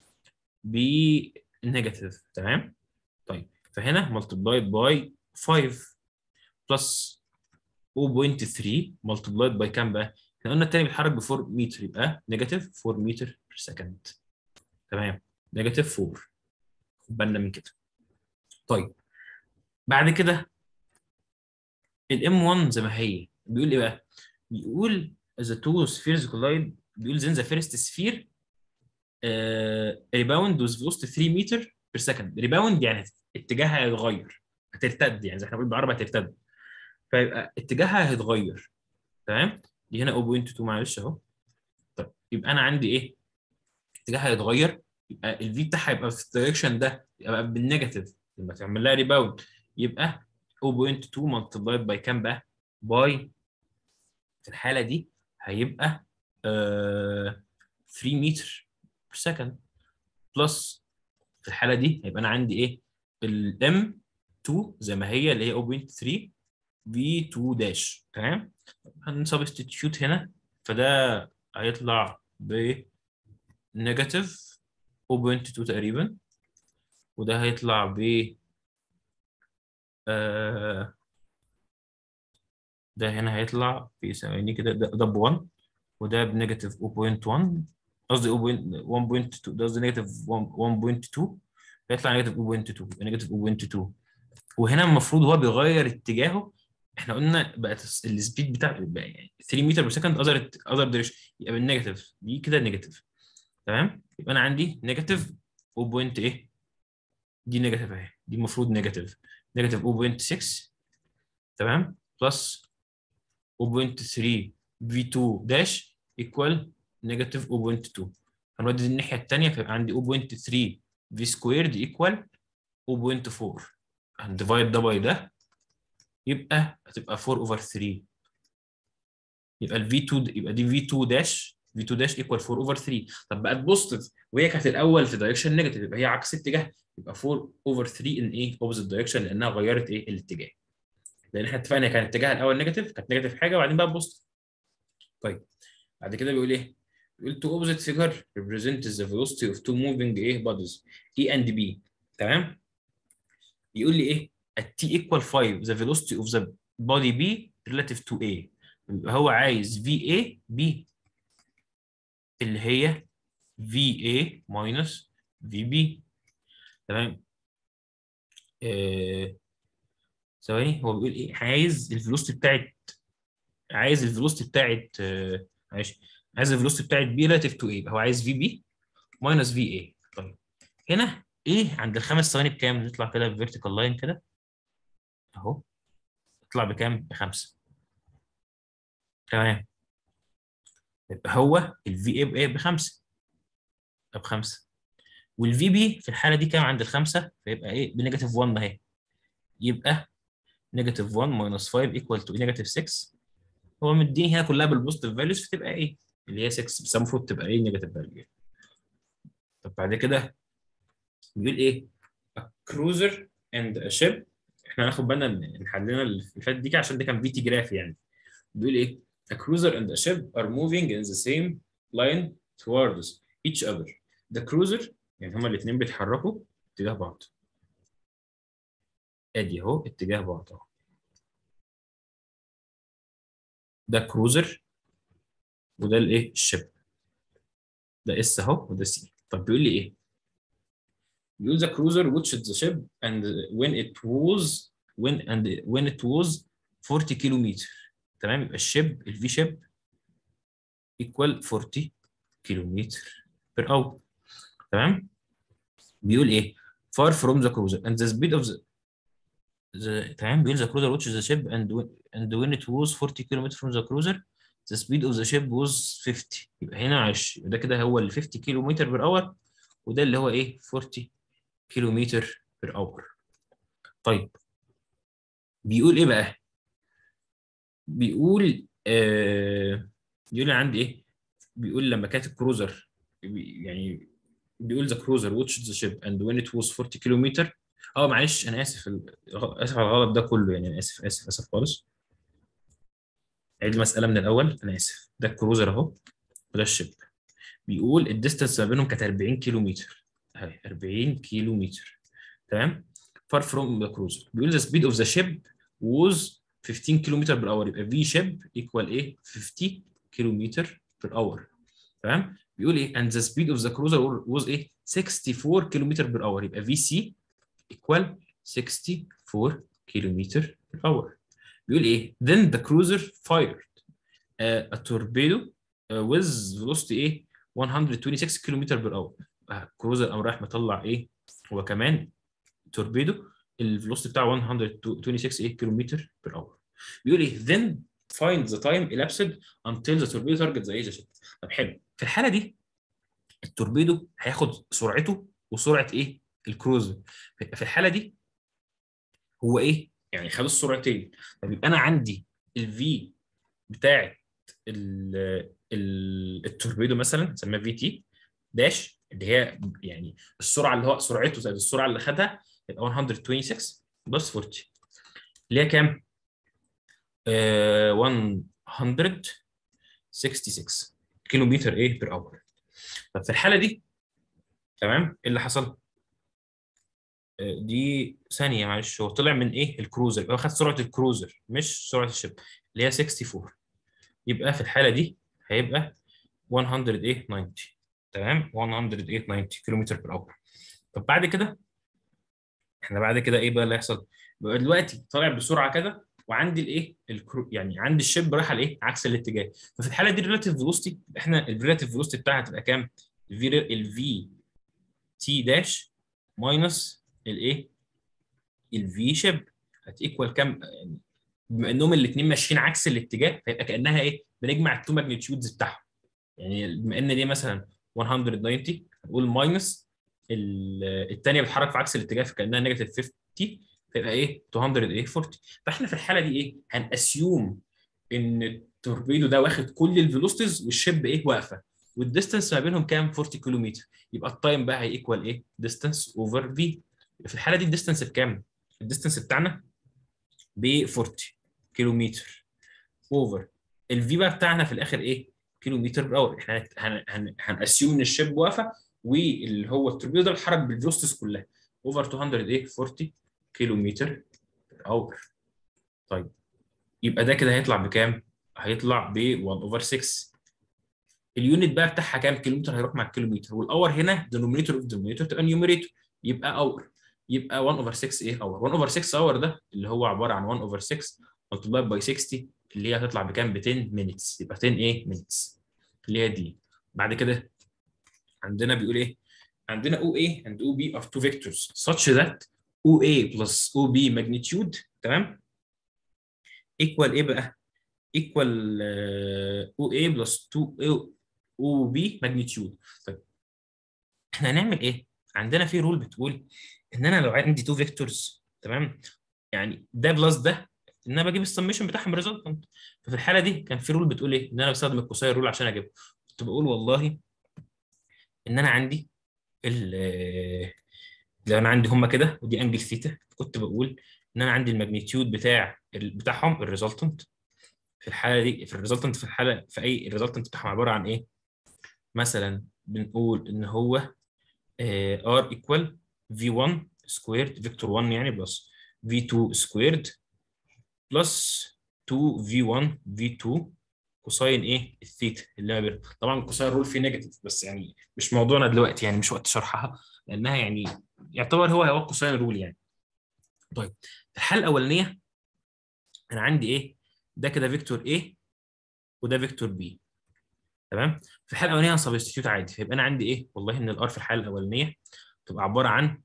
بنيجاتيف تمام؟ طيب فهنا ملتبلايد باي 5 بلس 0.3 ملتبلايد باي كام بقى؟ احنا قلنا التاني بيتحرك ب 4 متر يبقى نيجاتيف 4 متر بير سكند تمام نيجاتيف 4 خد بالنا من كده طيب بعد كده الام 1 زي ما هي بيقول ايه بقى؟ بيقول the two spheres collide بيقول then the first sphere uh, rebound with velocity 3 meter per second rebound يعني اتجاهها هيتغير هترتد يعني زي احنا بنقول بالعربي هترتد فيبقى اتجاهها هيتغير تمام دي هنا 0.2 معلش اهو طيب يبقى انا عندي ايه اتجاهها هيتغير يبقى الفي بتاعها يبقى في الدايركشن ده يبقى بالنيجاتيف لما تعمل لها ريباوند يبقى 0.2 ملتبلايد باي كام بقى؟ باي في الحاله دي هيبقى آه 3 متر بير سكند بلس في الحاله دي هيبقى انا عندي ايه؟ الام 2 زي ما هي اللي هي 0.3 في 2 داش تمام؟ هنسبستيتيوت هنا فده هيطلع ب نيجاتيف 0.2 تقريبا وده هيطلع ب آه ده هنا هيطلع في ثواني كده ده, ده ب 1 وده بنيجاتيف 0.1 قصدي 1.2 ده قصدي نيجاتيف 1.2 هيطلع نيجاتيف 0.2 نيجاتيف 0.2 وهنا المفروض هو بيغير اتجاهه احنا قلنا بقت السبيد بتاع بقى يعني 3 متر بير سكند اذر اذر دايركشن يبقى بالنيجاتيف دي كده نيجاتيف تمام يبقى انا عندي نيجاتيف 0. ايه دي نيجاتيف اهي دي المفروض نيجاتيف نيجاتيف 0.6 تمام بلس 0.3 v2 داش ايكوال نيجاتيف 0.2 هنودي الناحيه الثانيه فيبقى عندي 0.3 v سكويرد ايكوال 0.4 هنديفايد ده باي ده يبقى هتبقى 4 اوفر 3 يبقى ال v2 يبقى دي v2 داش v2 داش ايكوال 4 اوفر 3 طب بقت بوزيتيف وهي كانت الاول في دايركشن نيجاتيف يبقى هي عكس اتجاه يبقى 4 اوفر 3 ان ايه اوبوزيت دايركشن لانها غيرت ايه الاتجاه لان احنا اتفقنا كان اتجاهها الاول نيجاتيف كانت نيجاتيف حاجه وبعدين بقى بوزيتيف طيب بعد كده بيقول ايه بيقول two opposite figure represent the velocity of two moving ايه bodies E and B تمام بيقول لي ايه at t equal 5 the velocity of the body B relative to A يبقى هو عايز VA B اللي هي VA minus VB تمام آه، ثواني هو بيقول ايه عايز الفيلوسيتي بتاعت عايز الفيلوسيتي بتاعت آه، معلش عايز الفيلوسيتي بتاعت بي ريلاتيف تو ايه هو عايز في بي ماينس في اي طيب هنا ايه عند الخمس ثواني بكام نطلع كده بفيرتيكال لاين كده اهو يطلع بكام بخمسه تمام يبقى هو الفي اي بايه بخمسه بخمسه والفي بي في الحاله دي كام عند الخمسه فيبقى ايه بنيجاتيف 1 اهي يبقى نيجاتيف 1 ماينس 5 ايكوال تو نيجاتيف 6 هو مديني هنا كلها بالبوزيتيف فاليوز فتبقى ايه اللي هي 6 بس المفروض تبقى ايه نيجاتيف فاليو طب بعد كده بيقول ايه a cruiser and a ship احنا هناخد بالنا ان حلنا اللي فات دي عشان ده كان في تي جراف يعني بيقول ايه a cruiser and a ship are moving in the same line towards each other the cruiser يعني هما الاثنين بيتحركوا اتجاه بعض ادي اهو اتجاه بعض اهو ده كروزر وده الايه الشيب ده اس اهو وده سي طب بيقول لي ايه بيقول the cruiser watched the ship and when it was when and when it was 40 كيلومتر تمام يبقى الشيب الفي شيب equal 40 كيلومتر per hour تمام بيقول ايه far from the cruiser and the speed of the, the تمام بيقول the cruiser watched the ship and when, and when it was 40 km from the cruiser the speed of the ship was 50 يبقى هنا عش ده كده هو ال 50 كم بير اور وده اللي هو ايه 40 كيلومتر بير اور طيب بيقول ايه بقى بيقول آه بيقول عندي ايه بيقول لما كانت الكروزر يعني بيقول ذا كروزر watched the ship and when it was 40 كيلومتر اه معلش انا اسف اسف على الغلط ده كله يعني انا اسف اسف اسف خالص عيد المساله من الاول انا اسف ده الكروزر اهو وده الشيب بيقول الديستانس ما بينهم كانت 40 كيلو متر اهي 40 كيلو متر تمام far from the cruiser بيقول the speed of the ship was 15 كيلو متر بر اور يبقى في شيب equal ايه 50 كيلو متر بر اور تمام بيقول ايه and the speed of the cruiser was ايه 64 كيلو متر بر اور يبقى في سي equal 64 كيلومتر per hour بيقول ايه then the cruiser fired uh, a torpedo uh, with velocity ايه 126 كيلومتر per hour الكروزر قام رايح مطلع ايه هو كمان توربيدو الفلوسيتي بتاعه 126 ايه كيلومتر per hour بيقول ايه then find the time elapsed until the torpedo targets the edge طب حلو في الحاله دي التوربيدو هياخد سرعته وسرعه ايه الكروزر في الحاله دي هو ايه يعني خد السرعتين طب يبقى انا عندي الفي بتاعه التوربيدو مثلا نسميها في تي داش اللي هي يعني السرعه اللي هو سرعته زائد السرعه اللي خدها يبقى 126 بلس 40 اللي هي كام؟ آه 166 كيلو متر ايه بير اور طب في الحاله دي تمام ايه اللي حصل؟ دي ثانية معلش هو طلع من ايه الكروزر يبقى خد سرعة الكروزر مش سرعة الشيب اللي هي 64 يبقى في الحالة دي هيبقى 100 ايه 90 تمام 100 ايه 90 كيلو متر بر اور طب بعد كده احنا بعد كده ايه بقى اللي هيحصل؟ بقى دلوقتي طالع بسرعة كده وعندي الايه الكرو يعني عندي الشيب رايحه لايه عكس الاتجاه ففي الحاله دي الريلاتيف فيلوسيتي احنا الريلاتيف فيلوسيتي بتاعها هتبقى كام؟ الفي الفي تي داش ماينس الايه الفي شيب هتيكوال كام يعني بما انهم الاثنين ماشيين عكس الاتجاه فيبقى كانها ايه بنجمع التو ماجنتيودز بتاعهم يعني بما ان دي مثلا 190 هنقول ماينس الثانيه بتتحرك في عكس الاتجاه فكانها نيجاتيف 50 فيبقى ايه 200 ايه 40 فاحنا في الحاله دي ايه هنأسيوم ان التوربيدو ده واخد كل الفيلوسيتيز والشيب ايه واقفه والديستنس ما بينهم كام 40 كيلو متر يبقى التايم بقى هيكوال ايه ديستنس اوفر في في الحاله دي الديستنس بكام؟ الديستنس بتاعنا ب 40 كيلو متر اوفر الفي بقى بتاعنا في الاخر ايه؟ كيلو متر بر اور احنا هن هن هنأسيوم ان الشيب واقفه واللي هو التوربيدو ده بيتحرك بالفيلوسيتيز كلها اوفر 200 ايه 40 كيلو متر بر اور طيب يبقى ده كده هيطلع بكام؟ هيطلع ب 1 اوفر 6 اليونت بقى بتاعها كام كيلومتر هيروح مع الكيلومتر والاور هنا دينومينيتور اوف دينومينيتور تبقى نيوميريتور يبقى اور يبقى 1 اوفر 6 ايه اور 1 اوفر 6 اور ده اللي هو عباره عن 1 اوفر 6 ملتبلاي باي 60 اللي هي هتطلع بكام ب 10 مينتس يبقى 10 ايه مينتس اللي هي دي بعد كده عندنا بيقول ايه عندنا OA and OB are two vectors such that OA plus OB magnitude تمام equal ايه بقى equal uh, OA plus 2 OB magnitude طيب احنا هنعمل ايه عندنا في رول بتقول ان انا لو عندي تو فيكتورز تمام يعني ده بلس ده ان انا بجيب السميشن بتاعهم ريزلتنت ففي الحاله دي كان في رول بتقول ايه ان انا بستخدم الكوساير رول عشان اجيبه كنت بقول والله ان انا عندي ال لو انا عندي هما كده ودي انجل ثيتا كنت بقول ان انا عندي الماجنتيود بتاع ال- بتاعهم الريزلتنت في الحاله دي في الريزلتنت في الحاله في اي الريزلتنت بتاعهم عباره عن ايه مثلا بنقول ان هو ار ايكوال في 1 سكويرد فيكتور 1 يعني بلس في 2 سكويرد بلس 2 في 1 في 2 كوساين ايه الثيتا اللي ما بينهم طبعا الكوساين رول فيه نيجاتيف بس يعني مش موضوعنا دلوقتي يعني مش وقت شرحها لانها يعني يعتبر هو هو الكوساين رول يعني طيب في الحاله الاولانيه انا عندي ايه ده كده فيكتور A وده فيكتور B تمام في الحاله الاولانيه هنسبستيوت عادي فيبقى انا عندي ايه والله ان الار في الحاله الاولانيه تبقى عباره عن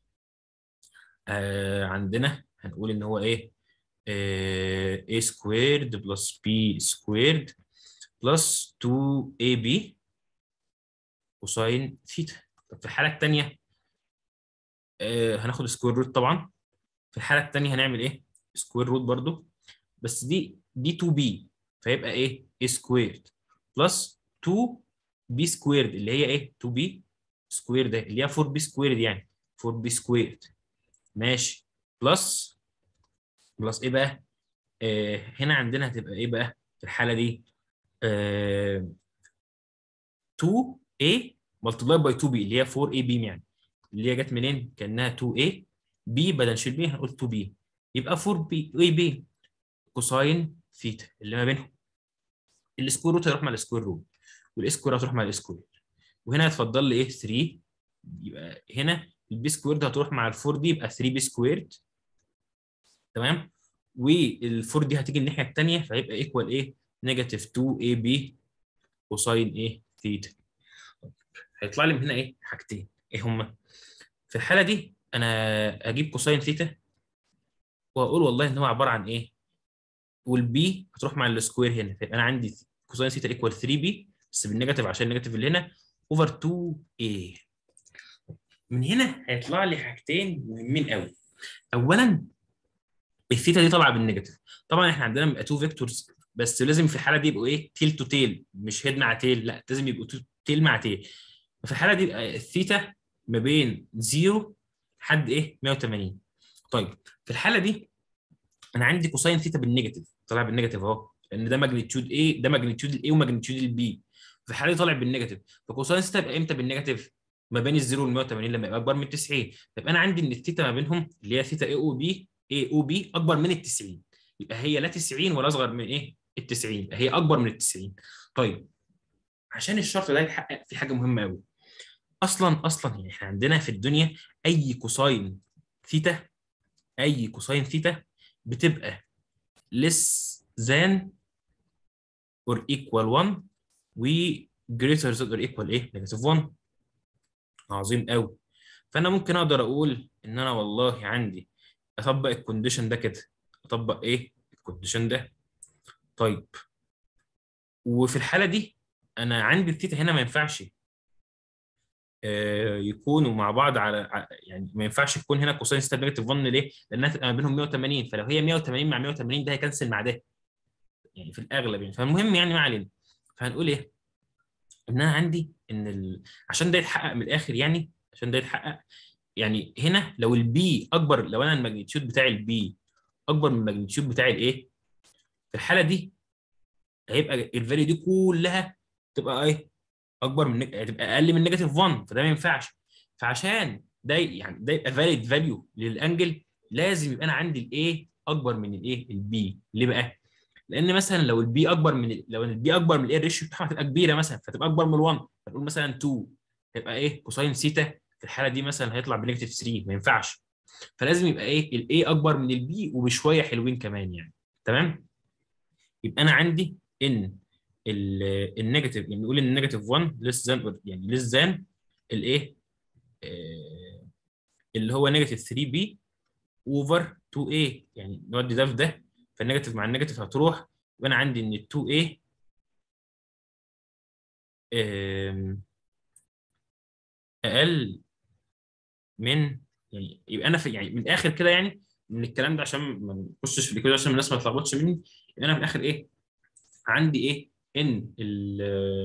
آه عندنا هنقول ان هو ايه آه a سكويرد بلس b سكويرد بلس 2ab كوساين ثيتا طب في الحاله الثانيه آه هناخد سكوير روت طبعا في الحاله الثانيه هنعمل ايه سكوير روت برضو بس دي دي 2b فيبقى ايه a سكويرد بلس 2b سكويرد اللي هي ايه 2b سكويرد ده اللي هي 4b سكويرد يعني 4b سكويرد ماشي بلس بلس ايه بقى آه هنا عندنا هتبقى ايه بقى في الحاله دي آه 2a ملتبلاي باي 2b اللي هي 4ab يعني اللي هي جت منين كانها 2a b بدل نشيل b هنقول 2b يبقى 4b ab كوساين ثيتا اللي ما بينهم السكوير روت هيروح مع السكوير روت والاسكوير هتروح مع السكوير وهنا هتفضل لي ايه 3 يبقى هنا البي سكويرد هتروح مع ال4 دي يبقى 3 بي سكويرد تمام وال4 دي هتيجي الناحيه الثانيه فهيبقى ايكوال ايه نيجاتيف 2 اي بي كوساين ايه ثيتا هيطلع لي من هنا ايه حاجتين ايه هما في الحاله دي انا اجيب كوساين ثيتا واقول والله ان هو عباره عن ايه والبي هتروح مع السكوير هنا فيبقى انا عندي كوساين ثيتا ايكوال 3 بي بس بالنيجاتيف عشان النيجاتيف اللي هنا اوفر 2 a من هنا هيطلع لي حاجتين مهمين قوي اولا الثيتا دي طالعه بالنيجاتيف طبعا احنا عندنا بيبقى 2 فيكتورز بس لازم في الحاله دي يبقوا ايه تيل تو تيل مش هيد مع تيل لا لازم يبقوا تيل مع تيل ففي الحاله دي يبقى الثيتا ما بين 0 لحد ايه 180 طيب في الحاله دي انا عندي كوساين ثيتا بالنيجاتيف طالع بالنيجاتيف اهو لان ده ماجنتيود ايه ده ماجنتيود الاي وماجنتيود البي في الحاله دي طالع بالنيجاتيف فكوساين ثيتا يبقى امتى بالنيجاتيف ما بين الزيرو وال 180 لما يبقى اكبر من 90 يبقى انا عندي ان الثيتا ما بينهم اللي هي ثيتا اي او بي اي او بي اكبر من ال 90 يبقى هي لا 90 ولا اصغر من ايه ال 90 يبقى هي اكبر من ال 90 طيب عشان الشرط ده يتحقق في حاجه مهمه قوي اصلا اصلا يعني احنا عندنا في الدنيا اي كوساين ثيتا اي كوساين ثيتا بتبقى less than or equal 1 و greater than or equal ايه negative 1 عظيم قوي فانا ممكن اقدر اقول ان انا والله عندي اطبق الكونديشن ده كده اطبق ايه الكونديشن ده طيب وفي الحاله دي انا عندي الثيتا هنا ما ينفعش آه يكونوا مع بعض على يعني ما ينفعش يكون هنا كوساين ستة نيجاتيف 1 ليه؟ لانها تبقى ما بينهم 180 فلو هي 180 مع 180 ده هيكنسل مع ده يعني في الاغلب يعني فالمهم يعني ما علينا فهنقول ايه؟ ان انا عندي ان ال... عشان ده يتحقق من الاخر يعني عشان ده يتحقق يعني هنا لو البي اكبر لو انا الماجنتيود بتاع البي اكبر من الماجنتيود بتاع الايه في الحاله دي هيبقى الفاليو دي كلها تبقى ايه اكبر من هتبقى اقل من نيجاتيف 1 فده ما ينفعش فعشان ده يعني ده يبقى فاليد فاليو للانجل لازم يبقى انا عندي الايه اكبر من الايه البي ليه بقى لان مثلا لو البي اكبر من لو البي اكبر من الايه الريشيو بتاعها هتبقى كبيره مثلا فتبقى اكبر من 1 فنقول مثلا 2 تبقى ايه كوساين سيتا في الحاله دي مثلا هيطلع بنيجاتيف 3 ما ينفعش فلازم يبقى ايه الاي اكبر من البي وبشويه حلوين كمان يعني تمام يبقى انا عندي ان النيجاتيف يعني نقول ان النيجاتيف 1 ليس ذان يعني ليس ذان الايه آه اللي هو نيجاتيف 3 بي اوفر 2 a يعني نودي ده في ده فالنيجاتيف مع النيجاتيف هتروح يبقى انا عندي ان ال 2 a اقل من يعني يبقى انا في يعني من الاخر كده يعني من الكلام ده عشان ما نخشش في كده عشان الناس ما تلخبطش مني يبقى انا في الاخر ايه عندي ايه ان ال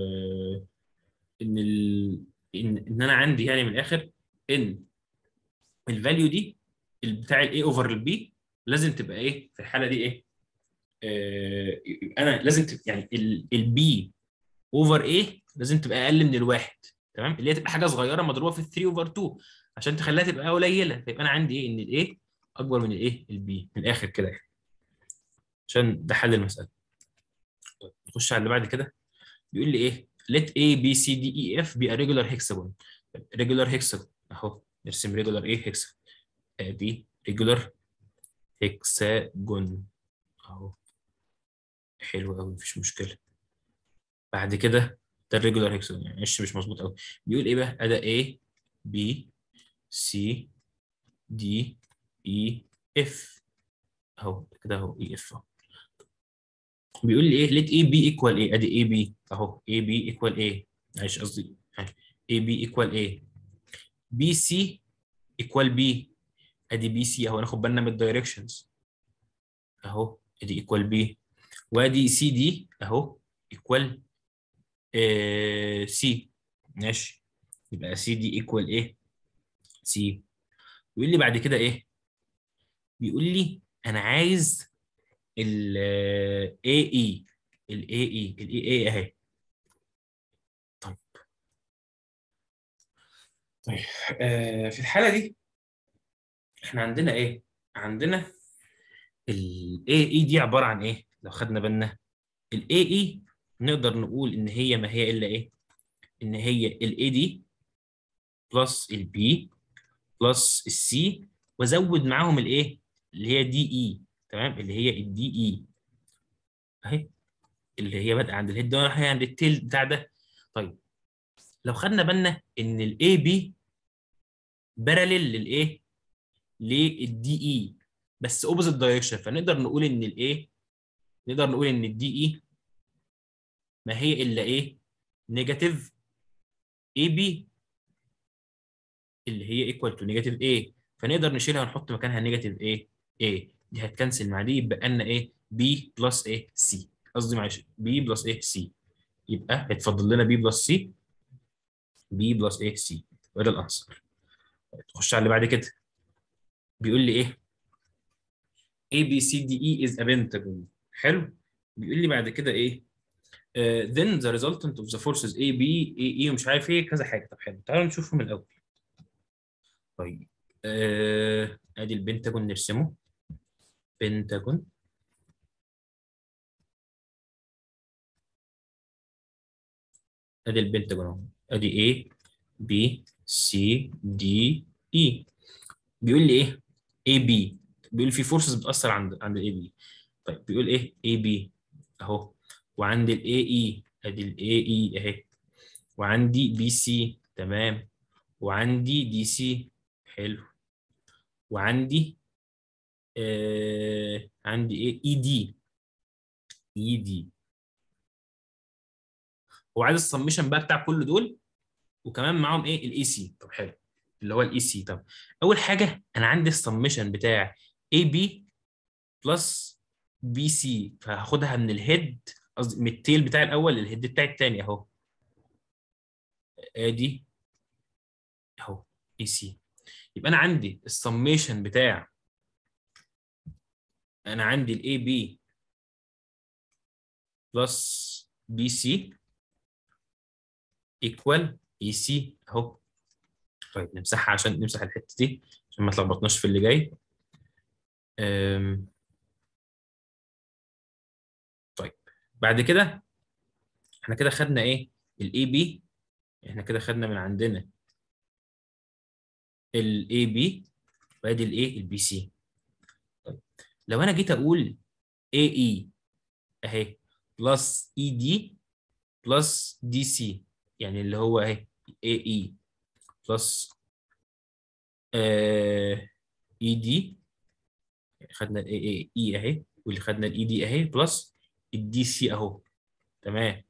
ان ال ان, إن انا عندي يعني من الاخر ان الفاليو دي بتاع الاي اوفر البي لازم تبقى ايه في الحاله دي ايه آه انا لازم تبقى يعني البي اوفر ايه لازم تبقى اقل من الواحد تمام اللي هي تبقى حاجه صغيره مضروبه في 3 اوفر 2 عشان تخليها تبقى قليله فيبقى انا عندي ايه ان الايه اكبر من الايه البي من الاخر كده يعني عشان ده حل المساله طيب نخش على اللي بعد كده بيقول لي ايه let A B C D E F be a regular hexagon regular hexagon اهو نرسم regular ايه hexagon ادي regular hexagon اهو حلو قوي مفيش مشكله بعد كده ده الريجولار هيكساجون يعني معلش مش مظبوط قوي بيقول ايه بقى ادي A B C D E F اهو كده اهو E F اهو بيقول لي ايه let A B equal ايه ادي A B اهو A B equal A معلش قصدي A B equal A B C equal B ادي بي سي اهو ناخد بالنا من الدايركشنز اهو ادي ايكوال بي وادي سي دي اهو ايكوال سي ماشي يبقى سي دي ايكوال ايه سي بيقول لي بعد كده ايه بيقول لي انا عايز ال اي اي ال اي اي ال اي اي اهي طيب طيب آه في الحاله دي احنا عندنا ايه عندنا ال AE دي عباره عن ايه لو خدنا بالنا ال AE نقدر نقول ان هي ما هي الا ايه ان هي ال AD بلس ال B بلس ال C وازود معاهم الايه اللي هي دي اي تمام اللي هي الدي اي اهي اللي هي بادئه عند الهيد رايحه عند التيل بتاع ده طيب لو خدنا بالنا ان الاي بي باراليل للايه للدي اي بس اوبوزيت دايركشن فنقدر نقول ان الايه نقدر نقول ان الدي اي ما هي الا ايه نيجاتيف اي بي اللي هي ايكوال تو نيجاتيف ايه فنقدر نشيلها ونحط مكانها نيجاتيف ايه ايه دي هتكنسل مع دي يبقى لنا ايه بي بلس ايه سي قصدي معلش بي بلس ايه سي يبقى هيتفضل لنا بي بلس سي بي بلس ايه سي وده الانسر نخش على اللي بعد كده بيقول لي ايه A B C D E is a pentagon حلو بيقول لي بعد كده ايه uh, then the resultant of the forces A B A E ومش عارف ايه كذا حاجه طب حلو تعالوا نشوفهم الاول طيب آه ادي البنتاجون نرسمه بنتاجون ادي البنتاجون اهو ادي A B C D E بيقول لي ايه اي بي بيقول في فورسز بتاثر عند عند الاي بي طيب بيقول ايه اي بي اهو وعند الاي اي ادي الاي اي اهي وعندي بي سي تمام وعندي دي سي حلو وعندي آه عندي ايه اي دي اي دي وعايز السمشن بقى بتاع كل دول وكمان معاهم ايه الاي سي طب حلو اللي هو الاي سي طب اول حاجه انا عندي السمشن بتاع اي بي بلس بي سي فهاخدها من الهيد قصدي من التيل بتاع الاول للهيد بتاع الثاني اهو ادي اهو اي سي يبقى انا عندي السميشن بتاع انا عندي الاي بي بلس بي سي ايكوال اي سي اهو طيب نمسحها عشان نمسح الحته دي عشان ما تلخبطناش في اللي جاي أم... طيب بعد كده احنا كده خدنا ايه الاي بي احنا كده خدنا من عندنا الاي بي وادي الايه البي سي طيب لو انا جيت اقول اي اي اهي بلس اي دي بلس دي سي يعني اللي هو اهي اي اي بلس اي دي خدنا الاي اي اهي واللي خدنا الاي دي اهي بلس الدي سي اهو تمام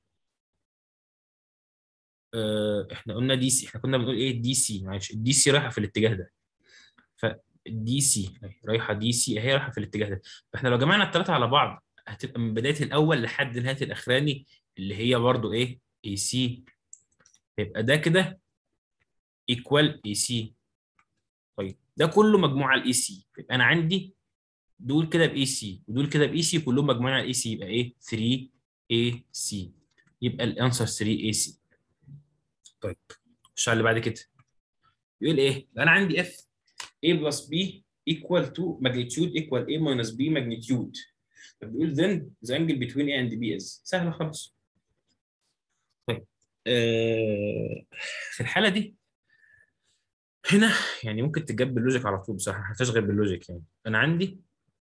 آه احنا قلنا دي سي احنا كنا بنقول ايه دي سي معلش الدي سي رايحه في الاتجاه ده فالدي سي رايحه دي سي اهي رايحه في الاتجاه ده فاحنا لو جمعنا الثلاثه على بعض هتبقى من بدايه الاول لحد نهايه الاخراني اللي هي برضو ايه اي سي يبقى ده كده ايكوال اي سي طيب ده كله مجموع على الاي سي يبقى انا عندي دول كده باي سي ودول كده باي سي كلهم مجموعين على الاي سي يبقى ايه 3 اي سي يبقى الانسر 3 اي سي طيب الشغل اللي بعد كده بيقول ايه انا عندي اف a plus b equal to magnitude equal a minus b magnitude طب بيقول then the angle between a and b is سهله خالص طيب آه في الحاله دي هنا يعني ممكن تجاب باللوجيك على طول بصراحه ما محتاج غير باللوجيك يعني انا عندي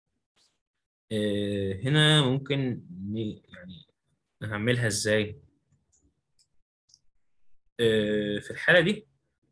آه هنا ممكن يعني هعملها ازاي آه في الحاله دي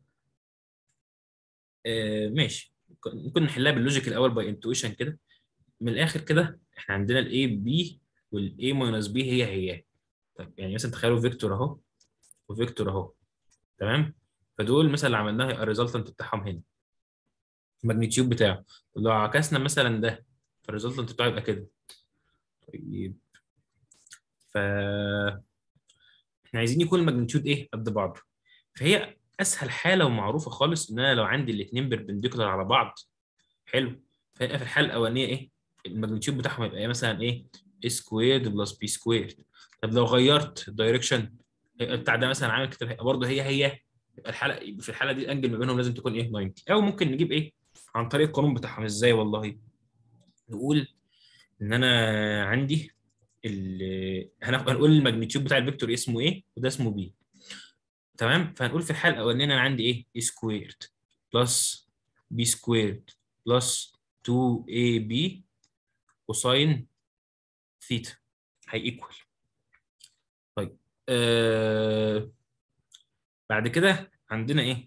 آه ماشي ممكن نحلها باللوجيك الاول باي انتويشن كده من الاخر كده احنا عندنا الاي بي والاي ماينس بي هي هي طيب يعني مثلا تخيلوا فيكتور اهو وفيكتور اهو تمام فدول مثلا اللي عملناه هيبقى الريزلتنت بتاعهم هنا الماجنتيود بتاعه لو عكسنا مثلا ده فالريزلتنت بتاعه يبقى كده طيب ف احنا عايزين يكون الماجنتيود ايه قد بعضه فهي اسهل حاله ومعروفه خالص ان انا لو عندي الاثنين بيربنديكولار على بعض حلو فيبقى في الحاله الاولانيه ايه الماجنتيود بتاعهم يبقى إيه مثلا ايه سكويرد بلس بي سكويرد طب لو غيرت الدايركشن هيبقى بتاع ده مثلا عامل كده هيبقى برضه هي هي يبقى الحاله يبقى في الحاله دي الانجل ما بينهم لازم تكون ايه 90 او ممكن نجيب ايه عن طريق القانون بتاعهم ازاي والله نقول ان انا عندي هنقول الماجنتيود بتاع الفيكتور اسمه ايه وده اسمه بي تمام فهنقول في الحاله الاولانيه انا عندي ايه اي سكويرد بلس بي سكويرد بلس 2 اي بي كوساين ثيتا هي ايكوال طيب آه بعد كده عندنا ايه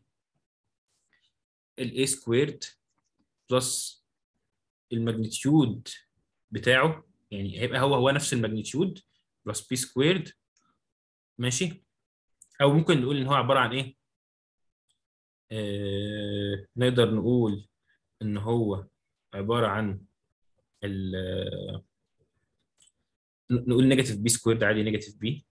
الاي سكويرد بلس الماجنتيود بتاعه يعني هيبقى هو هو نفس الماجنتيود بلس بي سكويرد ماشي او ممكن نقول ان هو عباره عن ايه آه نقدر نقول ان هو عباره عن ال نقول نيجاتيف بي سكويرد عادي نيجاتيف بي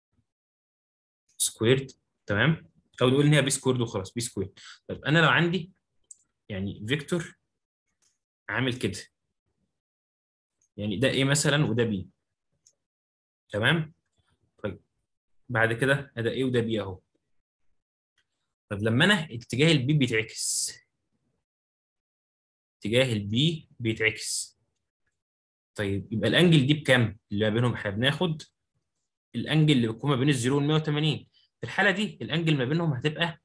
سكويرد تمام او نقول ان هي بي سكويرد وخلاص بي سكويرد طيب انا لو عندي يعني فيكتور عامل كده يعني ده ايه مثلا وده بي تمام طيب بعد كده ده ايه وده بي اهو طب لما انا اتجاه البي بيتعكس اتجاه البي بيتعكس طيب يبقى الانجل دي بكام اللي ما بينهم احنا بناخد الانجل اللي بتكون ما بين الزيرو وال 180 في الحاله دي الانجل ما بينهم هتبقى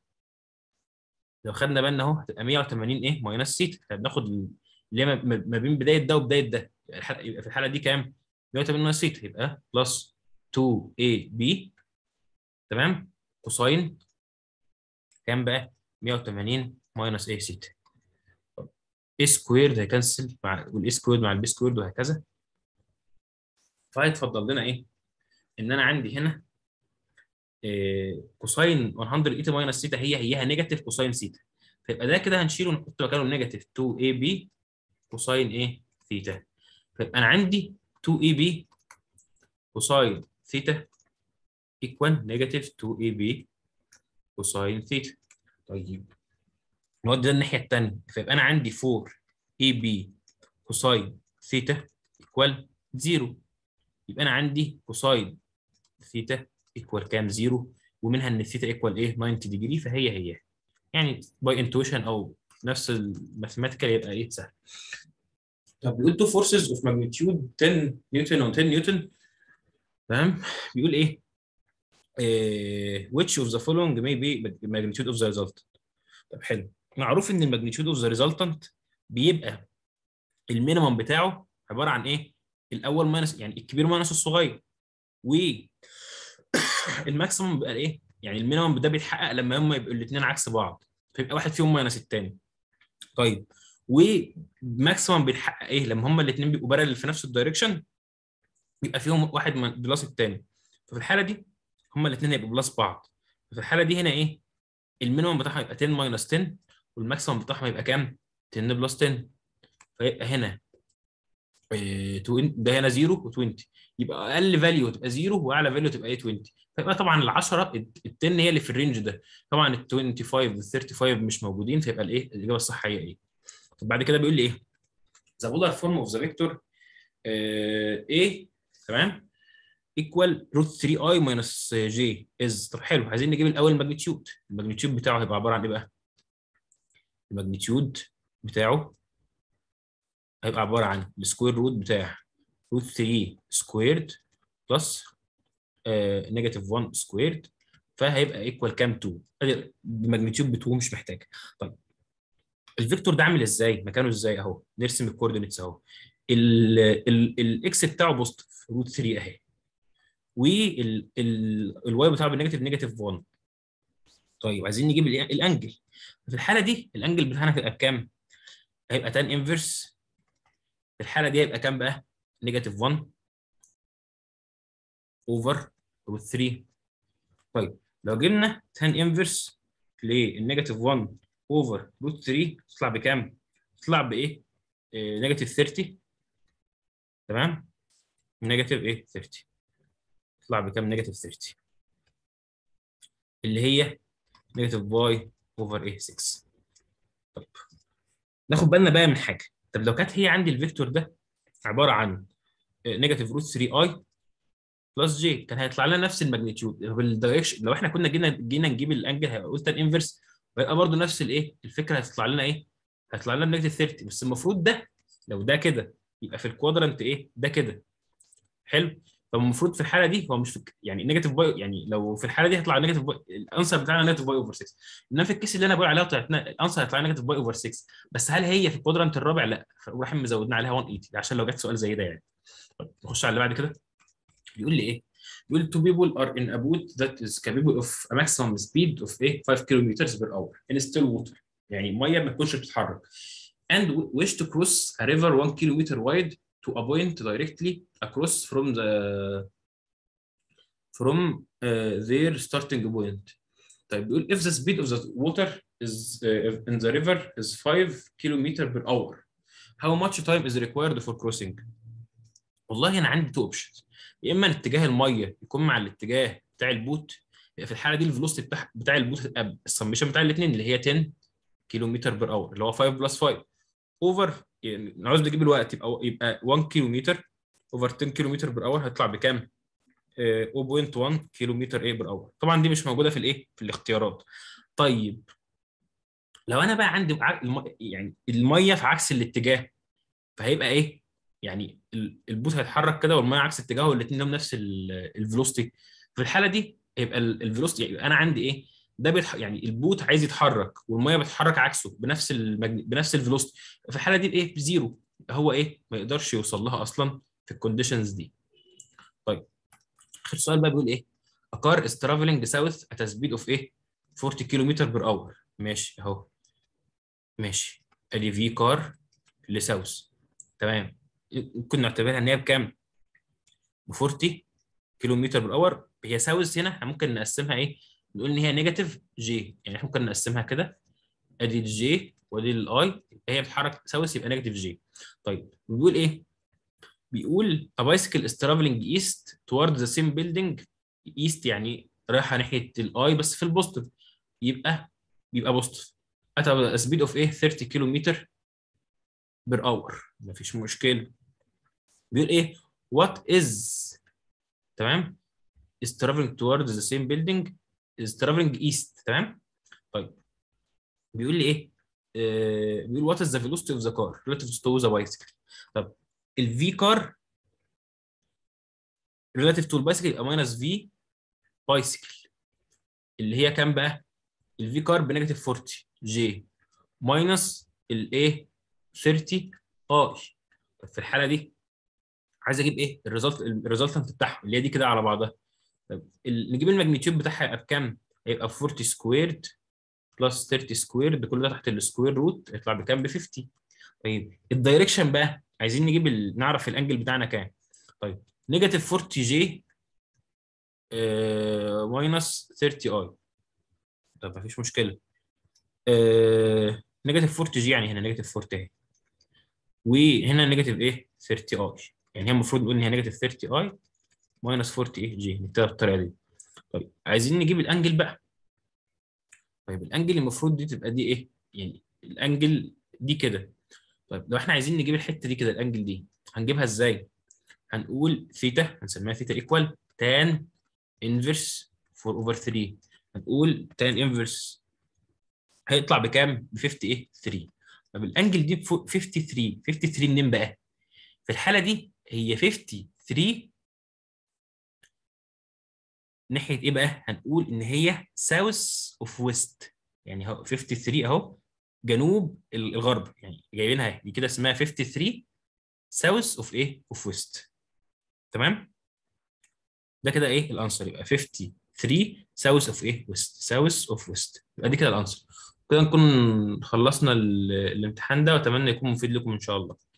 لو خدنا بالنا اهو هتبقى 180 ايه ماينس سيتا فبناخد اللي هي ما بين بدايه ده وبدايه ده يبقى في الحاله دي كام 180 ماينس سيتا يبقى بلس 2 اي بي تمام كوساين كام بقى 180 ماينس اي سيتا اي سكويرد هيكنسل مع والاي سكويرد مع البي سكويرد وهكذا فهيتفضل لنا ايه ان انا عندي هنا إيه كوساين 180 ماينس سيتا هي هيها نيجاتيف كوساين سيتا فيبقى ده كده هنشيله ونحط مكانه نيجاتيف 2 اي بي كوساين ايه ثيتا فيبقى انا عندي 2 اي بي كوساين ثيتا ايكوال نيجاتيف 2 اي بي كوساين ثيتا طيب نودي ده الناحيه الثانيه فيبقى انا عندي 4 اي بي كوساين ثيتا ايكوال 0 يبقى انا عندي كوساين ثيتا ايكوال كام 0 ومنها ان الثيتا ايكوال ايه 90 ديجري فهي هي يعني باي انتويشن او نفس الماثيماتيكال يبقى ايه سهل طب بيقول تو فورسز اوف ماجنتيود 10 نيوتن و 10 نيوتن تمام بيقول ايه uh, which of the following may be magnitude of the result طب حلو معروف ان الماجنتيود اوف ذا ريزلتنت بيبقى المينيمم بتاعه عباره عن ايه الاول ماينس يعني الكبير ماينس الصغير و الماكسيمم بيبقى ايه يعني المينيمم ده بيتحقق لما هم يبقوا الاثنين عكس بعض فيبقى واحد فيهم ماينس الثاني طيب وماكسيمم بيتحقق ايه لما هم الاثنين بيبقوا بارل في نفس الدايركشن يبقى فيهم واحد بلس الثاني ففي الحاله دي هم الاثنين هيبقوا بلس بعض في الحاله دي هنا ايه المينيمم بتاعهم يبقى 10 ماينس 10 والماكسيمم بتاعهم يبقى كام 10 بلس 10 فيبقى هنا إيه، توين- ده هنا 0 و20 يبقى اقل فاليو تبقى 0 واعلى فاليو تبقى ايه 20 فيبقى طبعا ال 10 ال 10 هي اللي في الرينج ده طبعا ال 25 وال 35 مش موجودين فيبقى الايه الاجابه الصح هي ايه طب بعد كده بيقول لي ايه ذا بولار فورم اوف ذا فيكتور A تمام ايكوال روت 3 اي ماينس جي از طب حلو عايزين نجيب الاول الماجنتيود الماجنتيود بتاعه هيبقى عباره عن ايه بقى الماجنتيود بتاعه هيبقى عباره عن السكوير روت بتاع روت 3 سكويرد بلس نيجاتيف 1 سكويرد فهيبقى ايكوال كام 2 ادي الماجنتيود ب 2 مش محتاج طيب الفيكتور ده عامل ازاي مكانه ازاي اهو نرسم الكوردينيتس اهو الاكس بتاعه بوزيتيف روت 3 اهي والواي بتاعه بالنيجاتيف نيجاتيف 1 طيب عايزين نجيب ال- الانجل في الحاله دي الانجل بتاعنا هتبقى بكام؟ هيبقى تان انفرس في الحاله دي هيبقى كام بقى؟ نيجاتيف 1 اوفر روت 3 طيب لو جبنا تان انفرس للنيجاتيف 1 اوفر روت 3 تطلع بكام؟ تطلع بايه؟ نيجاتيف 30 تمام؟ نيجاتيف ايه؟ 30 تطلع بكام؟ نيجاتيف 30 اللي هي نيجاتيف باي اوفر ايه 6 طب ناخد بالنا بقى من حاجه طب لو كانت هي عندي الفيكتور ده عباره عن نيجاتيف روت 3 اي بلس جي كان هيطلع لنا نفس الماجنتيود بالدايركشن لو احنا كنا جينا جينا نجيب الانجل هيبقى قلت الانفرس ويبقى برضه نفس الايه الفكره هتطلع لنا ايه هيطلع لنا نيجاتيف 30 بس المفروض ده لو ده كده يبقى في الكوادرنت ايه ده كده حلو طب المفروض في الحاله دي هو مش في يعني نيجاتيف باي يعني لو في الحاله دي هيطلع نيجاتيف باي الانسر بتاعنا نيجاتيف باي اوفر 6 انما في الكيس اللي انا بقول عليها طلعت الانسر هيطلع نيجاتيف باي اوفر 6 بس هل هي في الكوادرنت الرابع لا فراح مزودنا عليها 180 عشان لو جت سؤال زي ده يعني طب نخش على اللي بعد كده بيقول لي ايه بيقول two people are in a boat that is capable of a maximum speed of ايه 5 kilometers per hour in still water يعني ميه ما تكونش بتتحرك and wish to cross a river 1 kilometer wide to a point directly across from the from uh, their starting point طيب بيقول if the speed of the water is uh, in the river is 5 kilometer per hour how much time is required for crossing والله انا عندي تو اوبشنز يا اما اتجاه الميه يكون مع الاتجاه بتاع البوت يبقى في الحاله دي الفيلوسيتي بتاع بتاع البوت هتبقى السميشن بتاع الاثنين اللي هي 10 كيلومتر بير اور اللي هو 5 بلس 5 اوفر يعني عاوز نجيب الوقت يبقى يبقى 1 كيلومتر اوفر 10 كيلومتر بير اور هيطلع بكام؟ آه، 0.1 كيلومتر ايه بير اور طبعا دي مش موجوده في الايه؟ في الاختيارات طيب لو انا بقى عندي ع- الم- يعني الميه في عكس الاتجاه فهيبقى ايه؟ يعني ال- البوت هيتحرك كده والميه عكس اتجاهه والاثنين لهم نفس الفيلوسيتي في الحاله دي هيبقى الفيلوسيتي يعني انا عندي ايه؟ ده بيتح... يعني البوت عايز يتحرك والميه بتتحرك عكسه بنفس المجن... بنفس الفيلوسيتي في الحاله دي ايه؟ بزيرو هو ايه؟ ما يقدرش يوصل لها اصلا في الكونديشنز دي. طيب اخر سؤال بقى بيقول ايه؟ A car is traveling south at a speed of ايه؟ 40 كيلومتر بير اور ماشي اهو ماشي ادي في كار لساوث تمام ممكن نعتبرها ان هي بكام؟ ب 40 كيلومتر بير اور هي ساوث هنا احنا ممكن نقسمها ايه؟ نقول ان هي نيجاتيف جي يعني احنا ممكن نقسمها كده ادي الجي وادي الاي هي بتتحرك ساوث يبقى نيجاتيف جي طيب بيقول ايه؟ بيقول a bicycle is traveling east toward the same building east يعني رايحه ناحيه الاي بس في البوزيتيف يبقى يبقى بوزيتيف at a speed of ايه 30 كيلومتر بير اور مفيش مشكله بيقول ايه what is تمام is traveling towards the same building is traveling east تمام طيب بيقول لي ايه آه بيقول what is the velocity of the car relative to the bicycle طب الفي كار relative to البايسكل يبقى ماينس في بايسكل اللي هي كام بقى الفي كار بنيجاتيف 40 جي ماينس الايه 30 اي طب في الحاله دي عايز اجيب ايه الريزلت الريزلتنت بتاعها اللي هي دي كده على بعضها طب ال- نجيب الماجنتيود بتاعها يبقى بكام هيبقى 40 سكويرد بلس 30 سكويرد كل ده تحت السكوير روت يطلع بكام ب 50 طيب الدايركشن بقى عايزين نجيب ال... نعرف الانجل بتاعنا كام طيب نيجاتيف 40 جي ماينس 30 اي طب مفيش مشكله نيجاتيف 40 جي يعني هنا نيجاتيف 40 اهي وهنا نيجاتيف ايه 30 اي يعني هي المفروض نقول ان هي نيجاتيف 30 اي ماينس 40 ايه جي نكتبها بالطريقه دي طيب عايزين نجيب الانجل بقى طيب الانجل المفروض دي تبقى دي ايه يعني الانجل دي كده طيب لو احنا عايزين نجيب الحته دي كده الانجل دي هنجيبها ازاي هنقول ثيتا هنسميها ثيتا ايكوال تان انفرس 4 اوفر 3 هنقول تان انفرس هيطلع بكام ب 50 ايه 3 طب الانجل دي 53 53 منين بقى في الحاله دي هي 53 ناحيه ايه بقى هنقول ان هي ساوث اوف ويست يعني اهو 53 اهو جنوب الغرب يعني جايبينها دي كده اسمها 53 ساوث اوف ايه اوف ويست تمام ده كده ايه الانسر يبقى 53 ساوث اوف ايه ويست ساوث اوف ويست يبقى دي كده الانسر كده نكون خلصنا الامتحان ده واتمنى يكون مفيد لكم ان شاء الله